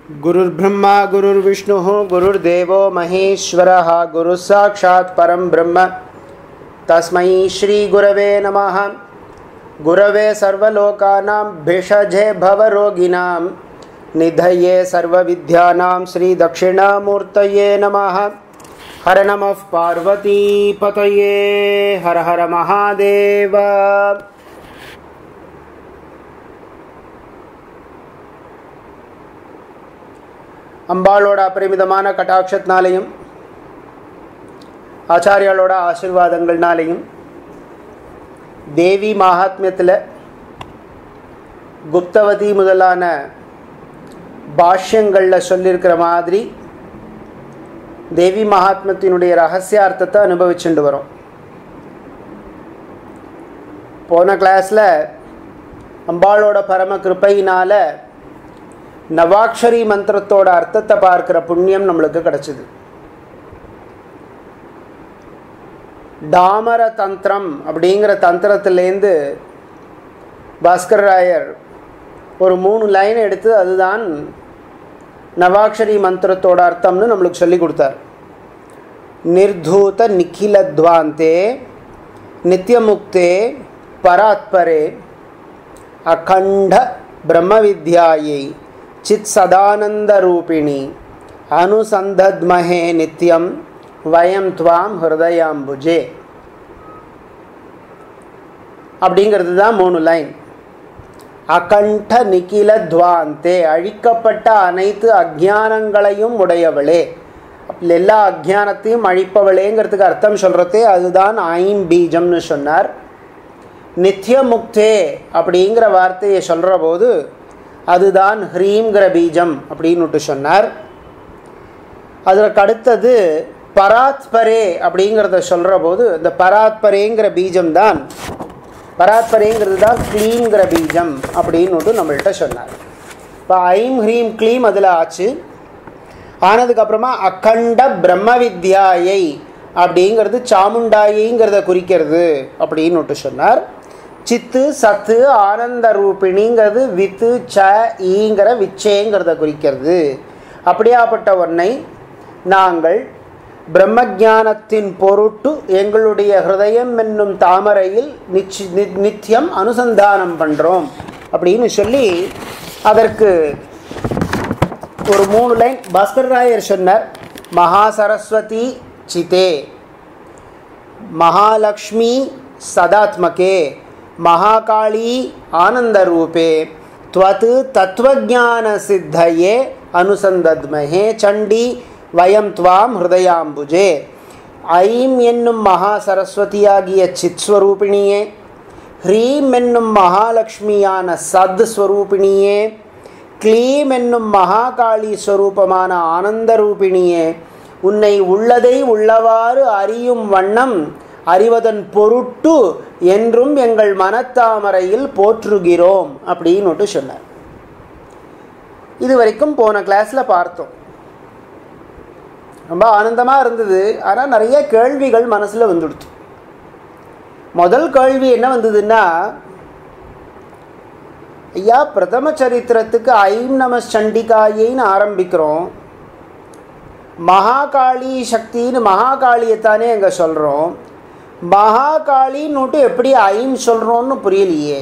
गुरुर्ब्रह्मा गुरुर्विष्णुः गुरुर्देवो महेश्वरः गुरुः साक्षात् परं ब्रह्म तस्मै श्रीगुरवे नमः गुरवे सर्वलोकानां भिषजे भवरोगिणां निधये सर्वविद्यानां श्रीदक्षिणामूर्तये नमः हर नमः पार्वतीपतये हर हर महादेव அம்பாளோட அபரிமிதமான கட்டாட்சத்தினாலையும் ஆச்சாரியாளோட ஆசிர்வாதங்கள்னாலையும் தேவி மகாத்மியத்தில் குப்தவதி முதலான பாஷ்யங்களில் சொல்லியிருக்கிற மாதிரி தேவி மகாத்மியத்தினுடைய ரகசியார்த்தத்தை அனுபவிச்சுட்டு வரோம் போன கிளாஸில் அம்பாளோட பரம கிருப்பையினால் நவாக்ஷரி மந்திரத்தோட அர்த்தத்தை பார்க்குற புண்ணியம் நம்மளுக்கு கிடச்சிது டாமர தந்திரம் அப்படிங்கிற தந்திரத்திலேருந்து பாஸ்கர் ராயர் ஒரு மூணு லைன் எடுத்து அதுதான் நவாக்ஷரி மந்திரத்தோட அர்த்தம்னு நம்மளுக்கு சொல்லி கொடுத்தார் நிர்தூத நிக்கிலத்வாந்தே நித்தியமுக்தே பராத்பரே அகண்ட பிரம்ம வித்யாயை சித் சதானந்த ரூபிணி அனுசந்தத்மஹே நித்யம் வயம் துவாம் ஹிருதயாம்புஜே அப்படிங்கிறது தான் மூணு லைன் அகண்ட நிகில துவாந்தே அழிக்கப்பட்ட அனைத்து அஜானங்களையும் உடையவளே எல்லா அஜானத்தையும் அழிப்பவளேங்கிறதுக்கு அர்த்தம் சொல்கிறதே அதுதான் ஐம் பீஜம்னு சொன்னார் நித்திய முக்தே அப்படிங்கிற வார்த்தையை சொல்கிற போது அதுதான் ஹ்ரீங்கிற பீஜம் அப்படின்னுட்டு சொன்னார் அதற்கு அடுத்தது பராத்பரே அப்படிங்கிறத சொல்கிற போது இந்த பராத்பரேங்கிற பீஜம் தான் பராத்பரேங்கிறது தான் க்ளீங்கிற பீஜம் அப்படின்னுட்டு நம்மள்கிட்ட சொன்னார் இப்போ ஐம் ஹ்ரீம் க்ளீம் அதில் ஆச்சு ஆனதுக்கப்புறமா அக்கண்ட பிரம்ம வித்யாயை அப்படிங்கிறது சாமுண்டாயிங்கிறத குறிக்கிறது அப்படின்னுட்டு சொன்னார் சித்து சத்து ஆனந்த ரூபிணிங்கிறது வித்து ச ஈங்கிற விச்சேங்கிறத குறிக்கிறது அப்படியாப்பட்ட ஒன்றை நாங்கள் பிரம்மஜானத்தின் பொருட்டு எங்களுடைய ஹிருதயம் என்னும் தாமரையில் நிச்சி நித்தியம் அனுசந்தானம் பண்ணுறோம் அப்படின்னு சொல்லி அதற்கு ஒரு மூணு லைன் பாஸ்கர் ராயர் சொன்னார் மகா சரஸ்வதி சிதே மகாலக்ஷ்மி சதாத்மகே மகாகாளி ஆனந்தரூபே त्वत् तत्त्वज्ञानसिद्धये அனுசந்தத்மஹே சண்டி வயம் துவாம் ஹிருதயாம்புஜே ஐம் என்னும் மகா சரஸ்வதியாகிய சித்ஸ்வரூபிணியே ஹ்ரீம் என்னும் மகாலட்சுமியான சத் ஸ்வரூபிணியே க்ளீம் என்னும் மகாகாளி ஸ்வரூபமான ஆனந்தரூபிணியே உன்னை உள்ளதை உள்ளவாறு அறியும் வண்ணம் அறிவதன் பொருட்டு என்றும் எங்கள் மனத்தாமரையில் போற்றுகிறோம் அப்படின்னுட்டு சொன்னார் இது வரைக்கும் போன கிளாஸில் பார்த்தோம் ரொம்ப ஆனந்தமாக இருந்தது ஆனால் நிறைய கேள்விகள் மனசில் வந்துடுச்சு முதல் கேள்வி என்ன வந்ததுன்னா ஐயா பிரதம சரித்திரத்துக்கு ஐம் நம சண்டிகாயின்னு ஆரம்பிக்கிறோம் மகாகாளி சக்தின்னு மகாகாளியைத்தானே அங்கே சொல்கிறோம் மகாகாளின்னுட்டு எப்படி ஐம் சொல்கிறோன்னு புரியலையே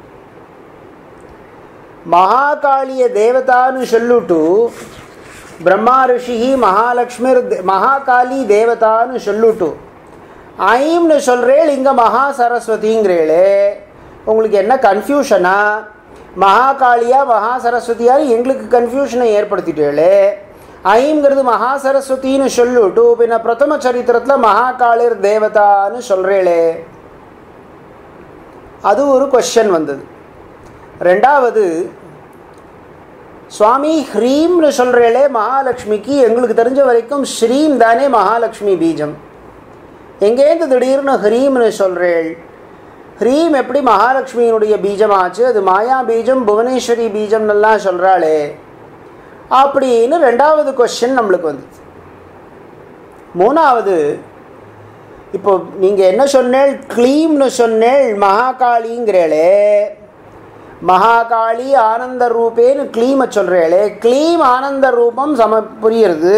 மகாகாளிய தேவதான்னு சொல்லுட்டு பிரம்மா ரிஷி மகாலட்சுமி மகாகாளி தேவதான்னு சொல்லுட்டு ஐம்னு சொல்கிறேள் இங்கே மகா சரஸ்வதிங்கிறேளே உங்களுக்கு என்ன கன்ஃபியூஷனா மகாகாளியா மகா சரஸ்வதியா எங்களுக்கு கன்ஃபியூஷனை ஏற்படுத்திட்டேளே ஐங்கிறது மகா சரஸ்வதினு சொல்லுட்டு பின்ன பிரதம சரித்திரத்தில் மகாகாளிர் தேவதான்னு சொல்கிறேளே அது ஒரு கொஷன் வந்தது ரெண்டாவது சுவாமி ஹ்ரீம்னு சொல்கிறேளே மகாலட்சுமிக்கு எங்களுக்கு தெரிஞ்ச வரைக்கும் ஸ்ரீம் தானே மகாலட்சுமி பீஜம் எங்கேருந்து திடீர்னு ஹ்ரீம்னு சொல்கிறேள் ஹ்ரீம் எப்படி மகாலட்சுமியினுடைய பீஜம் ஆச்சு அது மாயா பீஜம் புவனேஸ்வரி பீஜம்னெல்லாம் சொல்கிறாளே அப்படின்னு ரெண்டாவது கொஸ்டின் நம்மளுக்கு வந்தது மூணாவது இப்போ நீங்கள் என்ன சொன்னேள் க்ளீம்னு சொன்னேள் மகாகாளிங்கிறேளே மகாகாளி ஆனந்த ரூபேன்னு க்ளீமை சொல்கிறேளே க்ளீம் ஆனந்த ரூபம் சம புரியுறது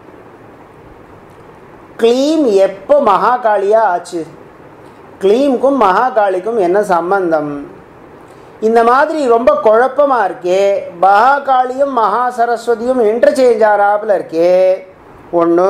க்ளீம் எப்போ மகாகாளியா ஆச்சு க்ளீம்க்கும் மகாகாளிக்கும் என்ன சம்பந்தம் இந்த மாதிரி ரொம்ப குழப்பமாக இருக்கே மகாகாளியும் மகா சரஸ்வதியும் இன்டர்சேஞ்ச் ஆறாப்புல இருக்கே ஒன்று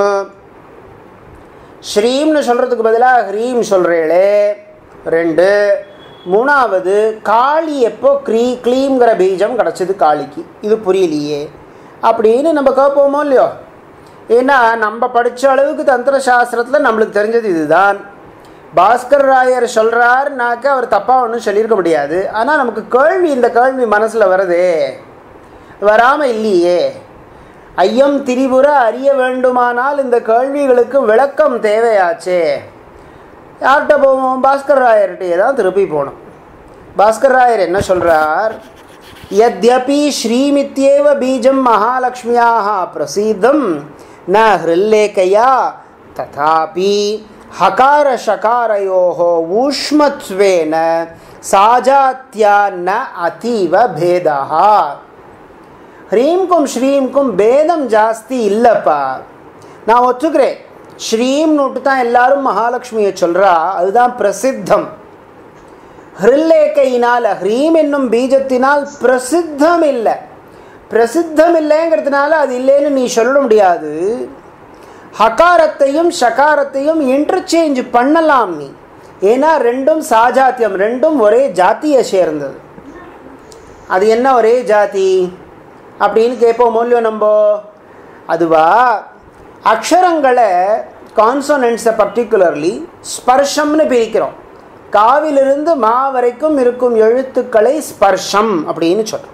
ஸ்ரீம்னு சொல்கிறதுக்கு பதிலாக ஹ்ரீம் சொல்கிறேளே ரெண்டு மூணாவது காளி எப்போ க்ரீ க்ளீம்ங்கிற பீஜம் கிடச்சிது காளிக்கு இது புரியலையே அப்படின்னு நம்ம கேட்போமோ இல்லையோ ஏன்னா நம்ம படித்த அளவுக்கு தந்திர சாஸ்திரத்தில் நம்மளுக்கு தெரிஞ்சது இதுதான் பாஸ்கர் ராயர் சொல்கிறாருனாக்க அவர் தப்பாக ஒன்றும் சொல்லியிருக்க முடியாது ஆனால் நமக்கு கேள்வி இந்த கேள்வி மனசில் வருதே வராமல் இல்லையே ஐயம் திரிபுர அறிய வேண்டுமானால் இந்த கேள்விகளுக்கு விளக்கம் தேவையாச்சே யார்கிட்ட போவோம் பாஸ்கர் ராயர்கிட்டயே தான் திருப்பி போகணும் பாஸ்கர் ராயர் என்ன சொல்கிறார் யத்யபி ஸ்ரீமித்யேவ பீஜம் மகாலட்சுமியாக பிரசித்தம் ந ஹிருல்லேக்கையா ததாபி ஹகார ஷகாரயோः ஊஷ்மத்வேன சாஜாத்யா ந அதீவ பேதः ஹ்ரீம்க்கும் ஸ்ரீம்க்கும் பேதம் ஜாஸ்தி இல்லைப்பா நான் ஒத்துக்கிறேன் ஸ்ரீம்னுட்டு தான் எல்லாரும் மகாலட்சுமியை சொல்கிறா அதுதான் பிரசித்தம் ஹிருல்லேக்கையினால் ஹ்ரீம் என்னும் பீஜத்தினால் பிரசித்தம் இல்லை பிரசித்தம் இல்லைங்கிறதுனால அது இல்லைன்னு நீ சொல்ல முடியாது ஹகாரத்தையும் ஷகாரத்தையும் இன்டர்சேஞ்ச் பண்ணலாம் நீ ஏன்னா ரெண்டும் சாஜாத்தியம் ரெண்டும் ஒரே ஜாத்தியை சேர்ந்தது அது என்ன ஒரே ஜாதி அப்படின்னு கேட்போம் மூலியம் நம்ம அதுவா அக்ஷரங்களை கான்சோனன்ட்ஸை பர்டிகுலர்லி ஸ்பர்ஷம்னு பிரிக்கிறோம் காவிலிருந்து மா வரைக்கும் இருக்கும் எழுத்துக்களை ஸ்பர்ஷம் அப்படின்னு சொல்கிறோம்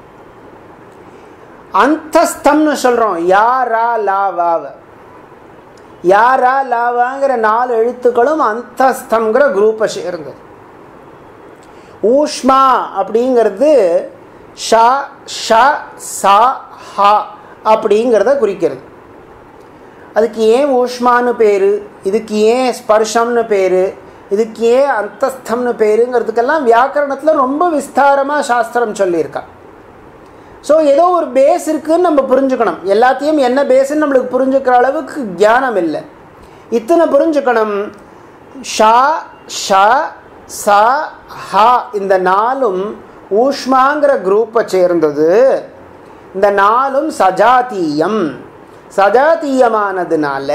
அந்தஸ்தம்னு சொல்கிறோம் யாரா லாவாவ யாரா லாவாங்கிற நாலு எழுத்துக்களும் அந்தஸ்தம்ங்கிற குரூப்பை சேர்ந்தது ஊஷ்மா அப்படிங்கிறது ஷா ஷ சா ஹா அப்படிங்கிறத குறிக்கிறது அதுக்கு ஏன் ஊஷ்மான்னு பேர் இதுக்கு ஏன் ஸ்பர்ஷம்னு பேர் இதுக்கு ஏன் அந்தஸ்தம்னு பேருங்கிறதுக்கெல்லாம் வியாக்கரணத்தில் ரொம்ப விஸ்தாரமாக சாஸ்திரம் சொல்லியிருக்கா ஸோ ஏதோ ஒரு பேஸ் இருக்குதுன்னு நம்ம புரிஞ்சுக்கணும் எல்லாத்தையும் என்ன பேஸுன்னு நம்மளுக்கு புரிஞ்சுக்கிற அளவுக்கு ஞானம் இல்லை இத்தனை புரிஞ்சுக்கணும் ஷா ஷ ச ஹா இந்த நாலும் ஊஷ்மாங்கிற குரூப்பை சேர்ந்தது இந்த நாலும் சஜாத்தீயம் சஜாத்தீயமானதுனால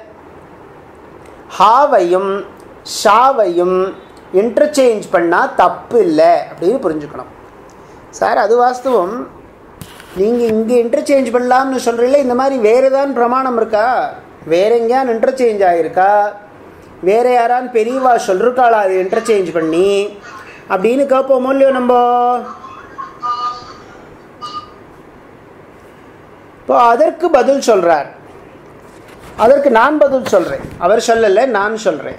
ஹாவையும் ஷாவையும் இன்டர்சேஞ்ச் பண்ணால் தப்பு இல்லை அப்படின்னு புரிஞ்சுக்கணும் சார் அது வாஸ்தவம் நீங்கள் இங்கே இன்டர்சேஞ்ச் பண்ணலாம்னு சொல்கிறீங்களே இந்த மாதிரி வேறு ஏதாவது பிரமாணம் இருக்கா வேற எங்கேயான் இன்டர்சேஞ்ச் ஆகிருக்கா வேறு யாரான்னு பெரியவா சொல்லிருக்காளா அது இன்டர்சேஞ்ச் பண்ணி அப்படின்னு கேட்போமோ இல்லையோ நம்ம இப்போ அதற்கு பதில் சொல்கிறார் அதற்கு நான் பதில் சொல்கிறேன் அவர் சொல்லலை நான் சொல்கிறேன்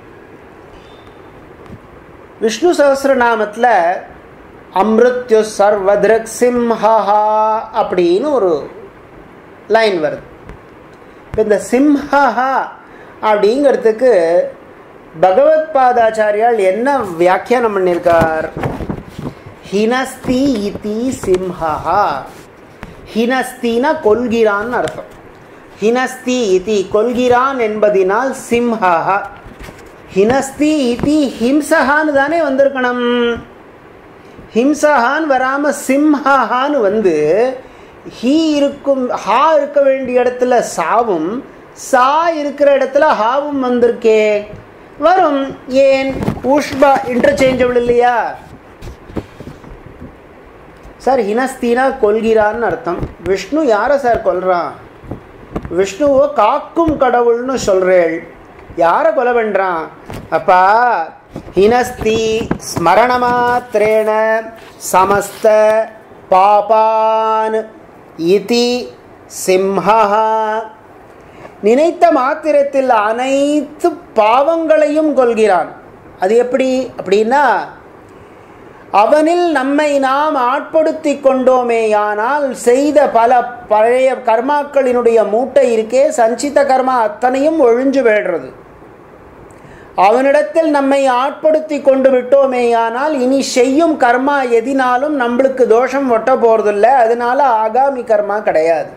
விஷ்ணு சஹசிரநாமத்தில் அமிருத்யு சர்வத்ரக் சிம்ஹா அப்படின்னு ஒரு லைன் வருது இப்போ இந்த சிம்ஹா அப்படிங்கிறதுக்கு பகவத் பாதாச்சாரியால் என்ன வியாக்கியானம் பண்ணியிருக்கார் ஹினஸ்தி இதி சிம்ஹா ஹினஸ்தினா கொள்கிறான்னு அர்த்தம் ஹினஸ்தி இதி கொள்கிறான் என்பதினால் சிம்ஹா ஹினஸ்தி இதி ஹிம்சஹான்னு தானே வந்திருக்கணும் ஹிம்சஹான் வராமல் சிம்ஹான்னு வந்து ஹீ இருக்கும் ஹா இருக்க வேண்டிய இடத்துல சாவும் சா இருக்கிற இடத்துல ஹாவும் வந்திருக்கே வரும் ஏன் உஷ்பா இன்டர்சேஞ்சபிள் இல்லையா சார் ஹினஸ்தீனா கொல்கிறான்னு அர்த்தம் விஷ்ணு யாரை சார் கொல்றான் விஷ்ணுவோ காக்கும் கடவுள்னு சொல்கிறேள் யாரை கொலை பண்ணுறான் அப்பா ஹினஸ்தி ஸ்மரணமாத்திரேண சமஸ்த பாபான் இதி சிம்ஹா நினைத்த மாத்திரத்தில் அனைத்து பாவங்களையும் கொள்கிறான் அது எப்படி அப்படின்னா அவனில் நம்மை நாம் ஆட்படுத்தி கொண்டோமேயானால் செய்த பல பழைய கர்மாக்களினுடைய மூட்டை இருக்கே சஞ்சித கர்மா அத்தனையும் ஒழிஞ்சு விடுறது அவனிடத்தில் நம்மை ஆட்படுத்தி கொண்டு விட்டோமேயானால் இனி செய்யும் கர்மா எதினாலும் நம்மளுக்கு தோஷம் ஒட்ட போகிறதில்ல அதனால ஆகாமி கர்மா கிடையாது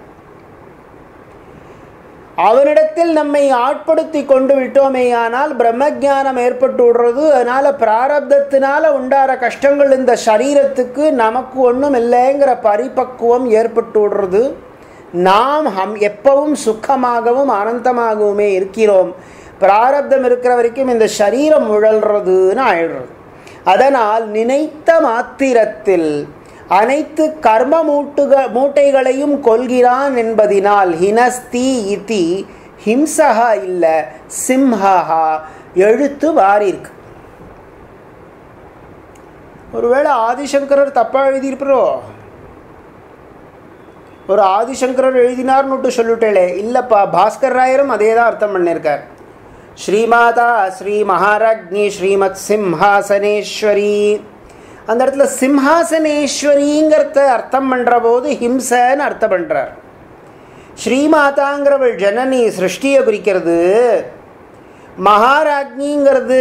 அவனிடத்தில் நம்மை ஆட்படுத்தி கொண்டு விட்டோமேயானால் பிரம்மஜானம் ஏற்பட்டு விடுறது அதனால் பிராரப்தத்தினால உண்டார கஷ்டங்கள் இந்த சரீரத்துக்கு நமக்கு ஒன்றும் இல்லைங்கிற பரிபக்குவம் ஏற்பட்டு விடுறது நாம் ஹம் எப்பவும் சுக்கமாகவும் ஆனந்தமாகவுமே இருக்கிறோம் பிராரப்தம் இருக்கிற வரைக்கும் இந்த சரீரம் உழல்றதுன்னு ஆயிடுறது அதனால் நினைத்த மாத்திரத்தில் அனைத்து கர்ம மூட்டுக மூட்டைகளையும் கொள்கிறான் என்பதினால் ஹினஸ்தி இதி ஹிம்சகா இல்ல சிம்ஹா எழுத்து மாறியிருக்கு ஒருவேளை ஆதிசங்கரர் தப்பா எழுதியிருப்போ ஒரு ஆதிசங்கரர் எழுதினார்னுட்டு சொல்லிட்டேளே இல்லைப்பா பாஸ்கர் ராயரும் அதே தான் அர்த்தம் பண்ணியிருக்கார் ஸ்ரீமாதா ஸ்ரீ மகாராஜ்ஞி ஸ்ரீமத் சிம்ஹாசனேஸ்வரி அந்த இடத்துல சிம்ஹாசனேஸ்வரிங்கிறத அர்த்தம் பண்ணுற போது ஹிம்சன்னு அர்த்தம் பண்ணுறார் ஸ்ரீமாதாங்கிறவள் ஜனனி சிருஷ்டியை குறிக்கிறது மகாராஜ்ஞிங்கிறது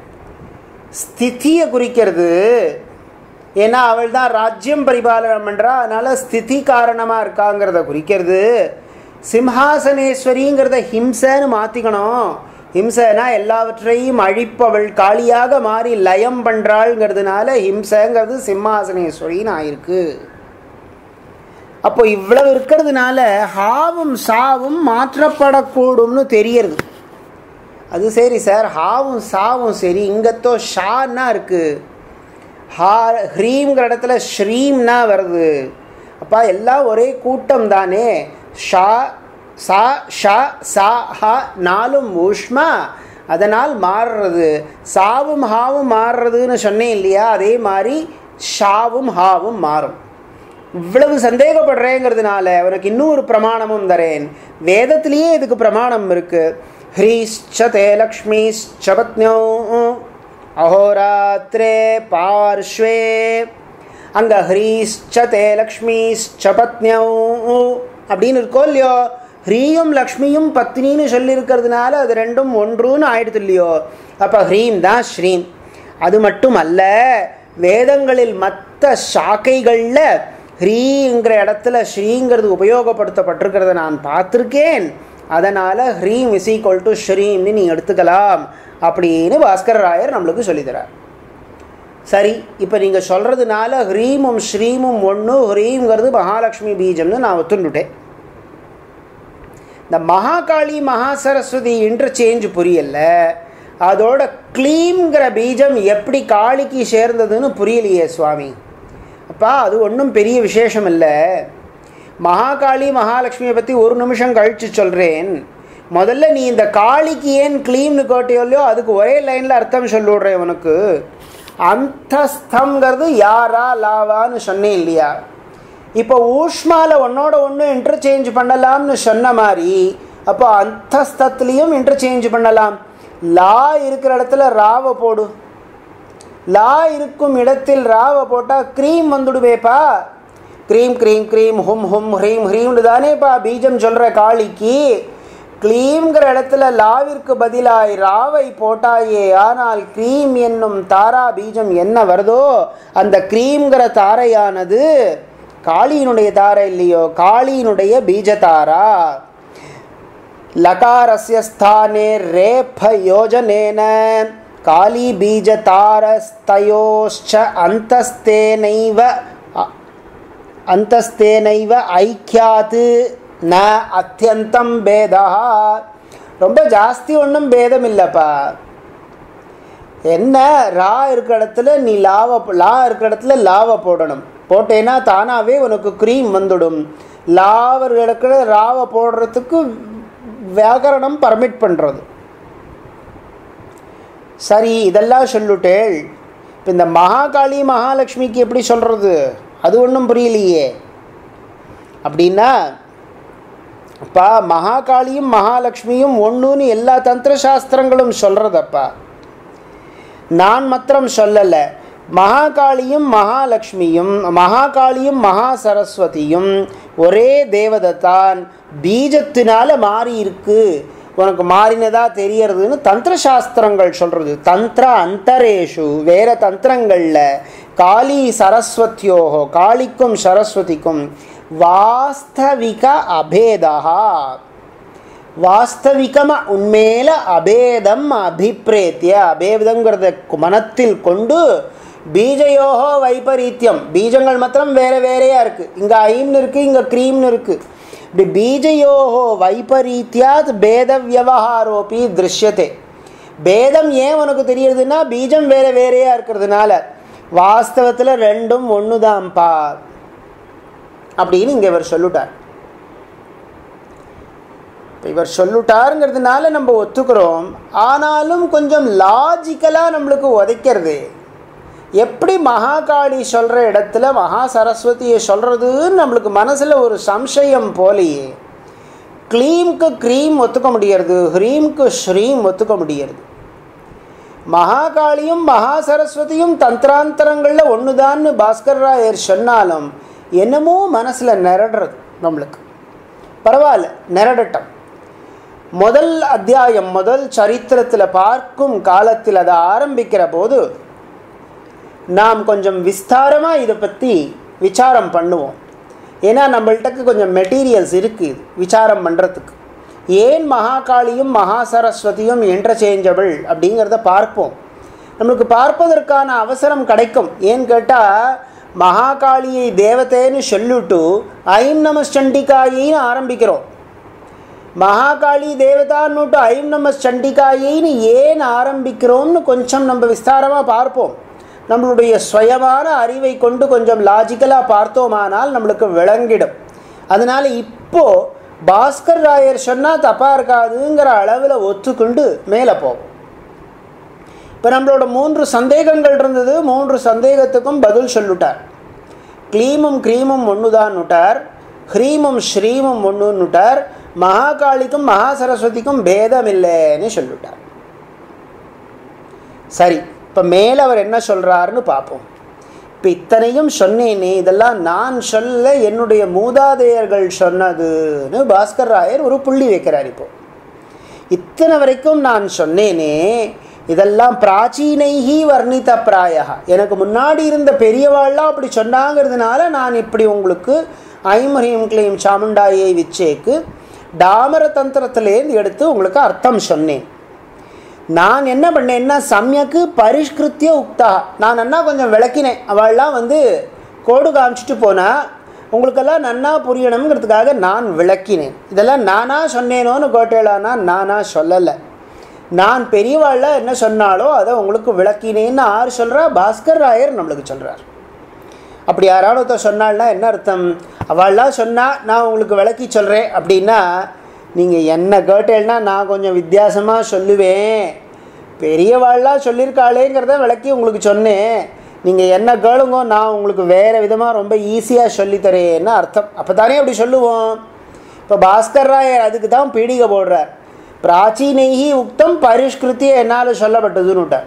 ஸ்திதியை குறிக்கிறது ஏன்னா அவள் தான் ராஜ்யம் பரிபாலனம் பண்ணுறா அதனால் ஸ்திதி காரணமாக இருக்காங்கிறத குறிக்கிறது சிம்ஹாசனேஸ்வரிங்கிறத ஹிம்சன்னு மாற்றிக்கணும் ஹிம்சனா எல்லாவற்றையும் அழிப்பவள் காளியாக மாறி லயம் பண்ணுறாள்ங்கிறதுனால ஹிம்சங்கிறது சிம்மாசனேஸ்வரின்னு ஆயிருக்கு அப்போ இவ்வளவு இருக்கிறதுனால ஹாவும் சாவும் மாற்றப்படக்கூடும்னு தெரியறது அது சரி சார் ஹாவும் சாவும் சரி இங்கத்தோ ஷான்னா இருக்குது ஹா ஹ்ரீம்ங்கிற இடத்துல ஸ்ரீம்னா வருது அப்பா எல்லாம் ஒரே கூட்டம் தானே ஷா சா ஷா சா ஹா நாலும் ஊஷ்மா அதனால் மாறுறது சாவும் ஹாவும் மாறுறதுன்னு சொன்னேன் இல்லையா அதே மாதிரி ஷாவும் ஹாவும் மாறும் இவ்வளவு சந்தேகப்படுறேங்கிறதுனால அவனுக்கு இன்னும் ஒரு பிரமாணமும் தரேன் வேதத்திலேயே இதுக்கு பிரமாணம் இருக்கு ஹ்ரீஷ்ச தே லக்ஷ்மீஷ்ச பத்னியோ அஹோராத்திரே பார்ஷ்வே அங்கே ஹ்ரீஷ்ச தே லக்ஷ்மீஷ்ச பத்னியோ அப்படின்னு இருக்கோ இல்லையோ ஹ்ரீயும் லக்ஷ்மியும் பத்னின்னு சொல்லியிருக்கிறதுனால அது ரெண்டும் ஒன்றுன்னு ஆயிடுது இல்லையோ அப்போ ஹ்ரீம் தான் ஸ்ரீம் அது மட்டும் அல்ல வேதங்களில் மற்ற சாக்கைகளில் ஹ்ரீங்கிற இடத்துல ஸ்ரீங்கிறது உபயோகப்படுத்தப்பட்டிருக்கிறத நான் பார்த்துருக்கேன் அதனால் ஹ்ரீம் இஸ் ஈக்குவல் டு ஸ்ரீம்னு நீ எடுத்துக்கலாம் அப்படின்னு பாஸ்கர் ராயர் நம்மளுக்கு சொல்லித்தரார் சரி இப்போ நீங்கள் சொல்கிறதுனால ஹ்ரீமும் ஸ்ரீமும் ஒன்று ஹ்ரீம்ங்கிறது மகாலட்சுமி பீஜம்னு நான் ஒத்துண்டுட்டேன் இந்த மகாகாளி மகா சரஸ்வதி இன்டர்சேஞ்ச் புரியல அதோட க்ளீம்ங்கிற பீஜம் எப்படி காளிக்கு சேர்ந்ததுன்னு புரியலையே சுவாமி அப்பா அது ஒன்றும் பெரிய விசேஷம் இல்லை மகாகாளி மகாலட்சுமியை பற்றி ஒரு நிமிஷம் கழித்து சொல்கிறேன் முதல்ல நீ இந்த காளிக்கு ஏன் க்ளீம்னு கேட்டியோலையோ அதுக்கு ஒரே லைனில் அர்த்தம் சொல்லிவிடுறேன் உனக்கு அந்தஸ்தங்கிறது யாரா லாவான்னு சொன்னேன் இல்லையா இப்போ ஊஷ்மால ஒன்னோட ஒன்று இன்டர்சேஞ்ச் பண்ணலாம்னு சொன்ன மாதிரி அப்போ அந்தஸ்தத்துலேயும் இன்டர்சேஞ்ச் பண்ணலாம் லா இருக்கிற இடத்துல ராவை போடு லா இருக்கும் இடத்தில் ராவை போட்டால் க்ரீம் வந்துடுவேப்பா க்ரீம் க்ரீம் க்ரீம் ஹும் ஹும் ஹ்ரீம் ஹ்ரீம்னு தானேப்பா பீஜம் சொல்கிற காளிக்கு க்ளீம்ங்கிற இடத்துல லாவிற்கு பதிலாய் ராவை போட்டாயே ஆனால் க்ரீம் என்னும் தாரா பீஜம் என்ன வருதோ அந்த க்ரீம்ங்கிற தாரையானது காளியினுடைய தாரை இல்லையோ காளியினுடைய பீஜதாரா லகாரஸ்ய ஸ்தானே ரேஃப யோஜனேன காளி பீஜதாரஸ்தயோश्च அந்தஸ்தேனைவ அந்தஸ்தேனைவ ஐக்கியாத் ந அத்தியந்தம் பேதா ரொம்ப ஜாஸ்தி ஒன்றும் பேதம் இல்லைப்பா என்ன ரா இருக்கிற இடத்துல நீ லாவை லா இருக்கிற இடத்துல லாவை போடணும் போட்டேன்னா தானாகவே உனக்கு க்ரீம் வந்துடும் லாவர் இருக்கிற ராவை போடுறதுக்கு வியாகரணம் பர்மிட் பண்ணுறது சரி இதெல்லாம் சொல்லுட்டேள் இப்போ இந்த மகாகாளி மகாலட்சுமிக்கு எப்படி சொல்கிறது அது ஒன்றும் புரியலையே அப்படின்னா அப்பா மகாகாளியும் மகாலட்சுமியும் ஒன்றுன்னு எல்லா தந்திர சாஸ்திரங்களும் சொல்கிறதப்பா நான் மாத்திரம் சொல்லலை மகாகாளியும் மகாலட்சுமியும் மகாகாளியும் மகா சரஸ்வதியும் ஒரே தேவதை தான் பீஜத்தினால மாறி இருக்கு உனக்கு மாறினதா தெரியறதுன்னு தந்திர சாஸ்திரங்கள் சொல்கிறது தந்திர அந்தரேஷு வேற தந்திரங்களில் காளி சரஸ்வதியோகோ காளிக்கும் சரஸ்வதிக்கும் வாஸ்தவிக அபேதா வாஸ்தவிகமாக உண்மையில அபேதம் அபிப்பிரேத்திய அபேதங்கிறத மனத்தில் கொண்டு பீஜயோகோ வைபரீத்தியம் பீஜங்கள் மாத்திரம் வேற வேறையா இருக்கு இங்க ஐம்னு இருக்கு இங்க க்ரீம்னு இருக்கு இப்படி பீஜயோகோ வைபரீத்தியாத் பேத வியவஹாரோபி திருஷ்யத்தே பேதம் ஏன் உனக்கு தெரியுதுன்னா பீஜம் வேற வேறையா இருக்கிறதுனால வாஸ்தவத்தில் ரெண்டும் ஒன்று தான்ப்பா அப்படின்னு இங்கே இவர் சொல்லிட்டார் இப்போ இவர் சொல்லிட்டாருங்கிறதுனால நம்ம ஒத்துக்கிறோம் ஆனாலும் கொஞ்சம் லாஜிக்கலாக நம்மளுக்கு உதைக்கிறது எப்படி மகாகாளி சொல்கிற இடத்துல மகா சரஸ்வதியை சொல்கிறதுன்னு நம்மளுக்கு மனசில் ஒரு சம்சயம் போலையே க்ளீம்க்கு க்ரீம் ஒத்துக்க முடியறது ஹ்ரீம்க்கு ஸ்ரீம் ஒத்துக்க முடியறது மகாகாளியும் மகா சரஸ்வதியும் தந்திராந்தரங்களில் ஒன்றுதான்னு பாஸ்கர் ராயர் சொன்னாலும் என்னமோ மனசில் நிரடுறது நம்மளுக்கு பரவாயில்ல நிரடட்டம் முதல் அத்தியாயம் முதல் சரித்திரத்தில் பார்க்கும் காலத்தில் அதை ஆரம்பிக்கிற போது நாம் கொஞ்சம் விஸ்தாரமாக இதை பற்றி விசாரம் பண்ணுவோம் ஏன்னா நம்மள்கிட்ட கொஞ்சம் மெட்டீரியல்ஸ் இருக்குது விசாரம் பண்ணுறதுக்கு ஏன் மகாகாளியும் மகா சரஸ்வதியும் இன்டர்சேஞ்சபிள் அப்படிங்கிறத பார்ப்போம் நம்மளுக்கு பார்ப்பதற்கான அவசரம் கிடைக்கும் ஏன்னு கேட்டால் மகாகாளியை தேவதைன்னு சொல்லிட்டு ஐம் நம சண்டிகாயின்னு ஆரம்பிக்கிறோம் மகாகாளி தேவதான்னுட்டு ஐம் நம சண்டிகாயின்னு ஏன் ஆரம்பிக்கிறோம்னு கொஞ்சம் நம்ம விஸ்தாரமாக பார்ப்போம் நம்மளுடைய சுயமான அறிவை கொண்டு கொஞ்சம் லாஜிக்கலாக பார்த்தோமானால் நம்மளுக்கு விளங்கிடும் அதனால் இப்போது பாஸ்கர் ராயர் சொன்னால் தப்பாக இருக்காதுங்கிற அளவில் ஒத்துக்கொண்டு மேலே போவோம் இப்போ நம்மளோட மூன்று சந்தேகங்கள் இருந்தது மூன்று சந்தேகத்துக்கும் பதில் சொல்லிட்டார் க்ளீமும் க்ரீமும் ஒன்று தான் விட்டார் ஹ்ரீமும் ஸ்ரீமும் ஒன்றுன்னுட்டார் மகாகாளிக்கும் மகா சரஸ்வதிக்கும் பேதம் இல்லைன்னு சொல்லிவிட்டார் சரி இப்போ மேலே அவர் என்ன சொல்கிறாருன்னு பார்ப்போம் இப்போ இத்தனையும் சொன்னேனே இதெல்லாம் நான் சொல்ல என்னுடைய மூதாதையர்கள் சொன்னதுன்னு பாஸ்கர் ராயர் ஒரு புள்ளி வைக்கிறார் இப்போ இத்தனை வரைக்கும் நான் சொன்னேனே இதெல்லாம் பிராச்சீனைஹி வர்ணித பிராயா எனக்கு முன்னாடி இருந்த பெரியவாள்லாம் அப்படி சொன்னாங்கிறதுனால நான் இப்படி உங்களுக்கு ஐமஹீம் கிளீம் சாமுண்டாயை விச்சேக்கு டாமர தந்திரத்திலேருந்து எடுத்து உங்களுக்கு அர்த்தம் சொன்னேன் நான் என்ன பண்ணேன்னா சமயக்கு பரிஷ்கிருத்திய உக்தா நான் நன்னா கொஞ்சம் விளக்கினேன் அவள்லாம் வந்து கோடு காமிச்சிட்டு போனால் உங்களுக்கெல்லாம் நன்னா புரியணுங்கிறதுக்காக நான் விளக்கினேன் இதெல்லாம் நானாக சொன்னேனோன்னு கேட்டேளானா நானாக சொல்லலை நான் பெரியவாள்ல என்ன சொன்னாலோ அதை உங்களுக்கு விளக்கினேன்னு ஆறு சொல்கிறா பாஸ்கர் ராயர் நம்மளுக்கு சொல்கிறார் அப்படி யாராவது ஒருத்தர் சொன்னால்னா என்ன அர்த்தம் அவள்லாம் சொன்னால் நான் உங்களுக்கு விளக்கி சொல்கிறேன் அப்படின்னா நீங்கள் என்ன கேட்டேன்னா நான் கொஞ்சம் வித்தியாசமாக சொல்லுவேன் பெரியவாள்லாம் சொல்லியிருக்காளேங்கிறத விளக்கி உங்களுக்கு சொன்னேன் நீங்கள் என்ன கேளுங்கோ நான் உங்களுக்கு வேறு விதமாக ரொம்ப ஈஸியாக சொல்லித்தரேன்னு அர்த்தம் அப்போ தானே அப்படி சொல்லுவோம் இப்போ பாஸ்கர் ராயர் அதுக்கு தான் பீடிகை போடுறார் பிராச்சீனைஹி உக்தம் பரிஷ்கிருத்திய என்னால் சொல்லப்பட்டதுன்னுட்டார்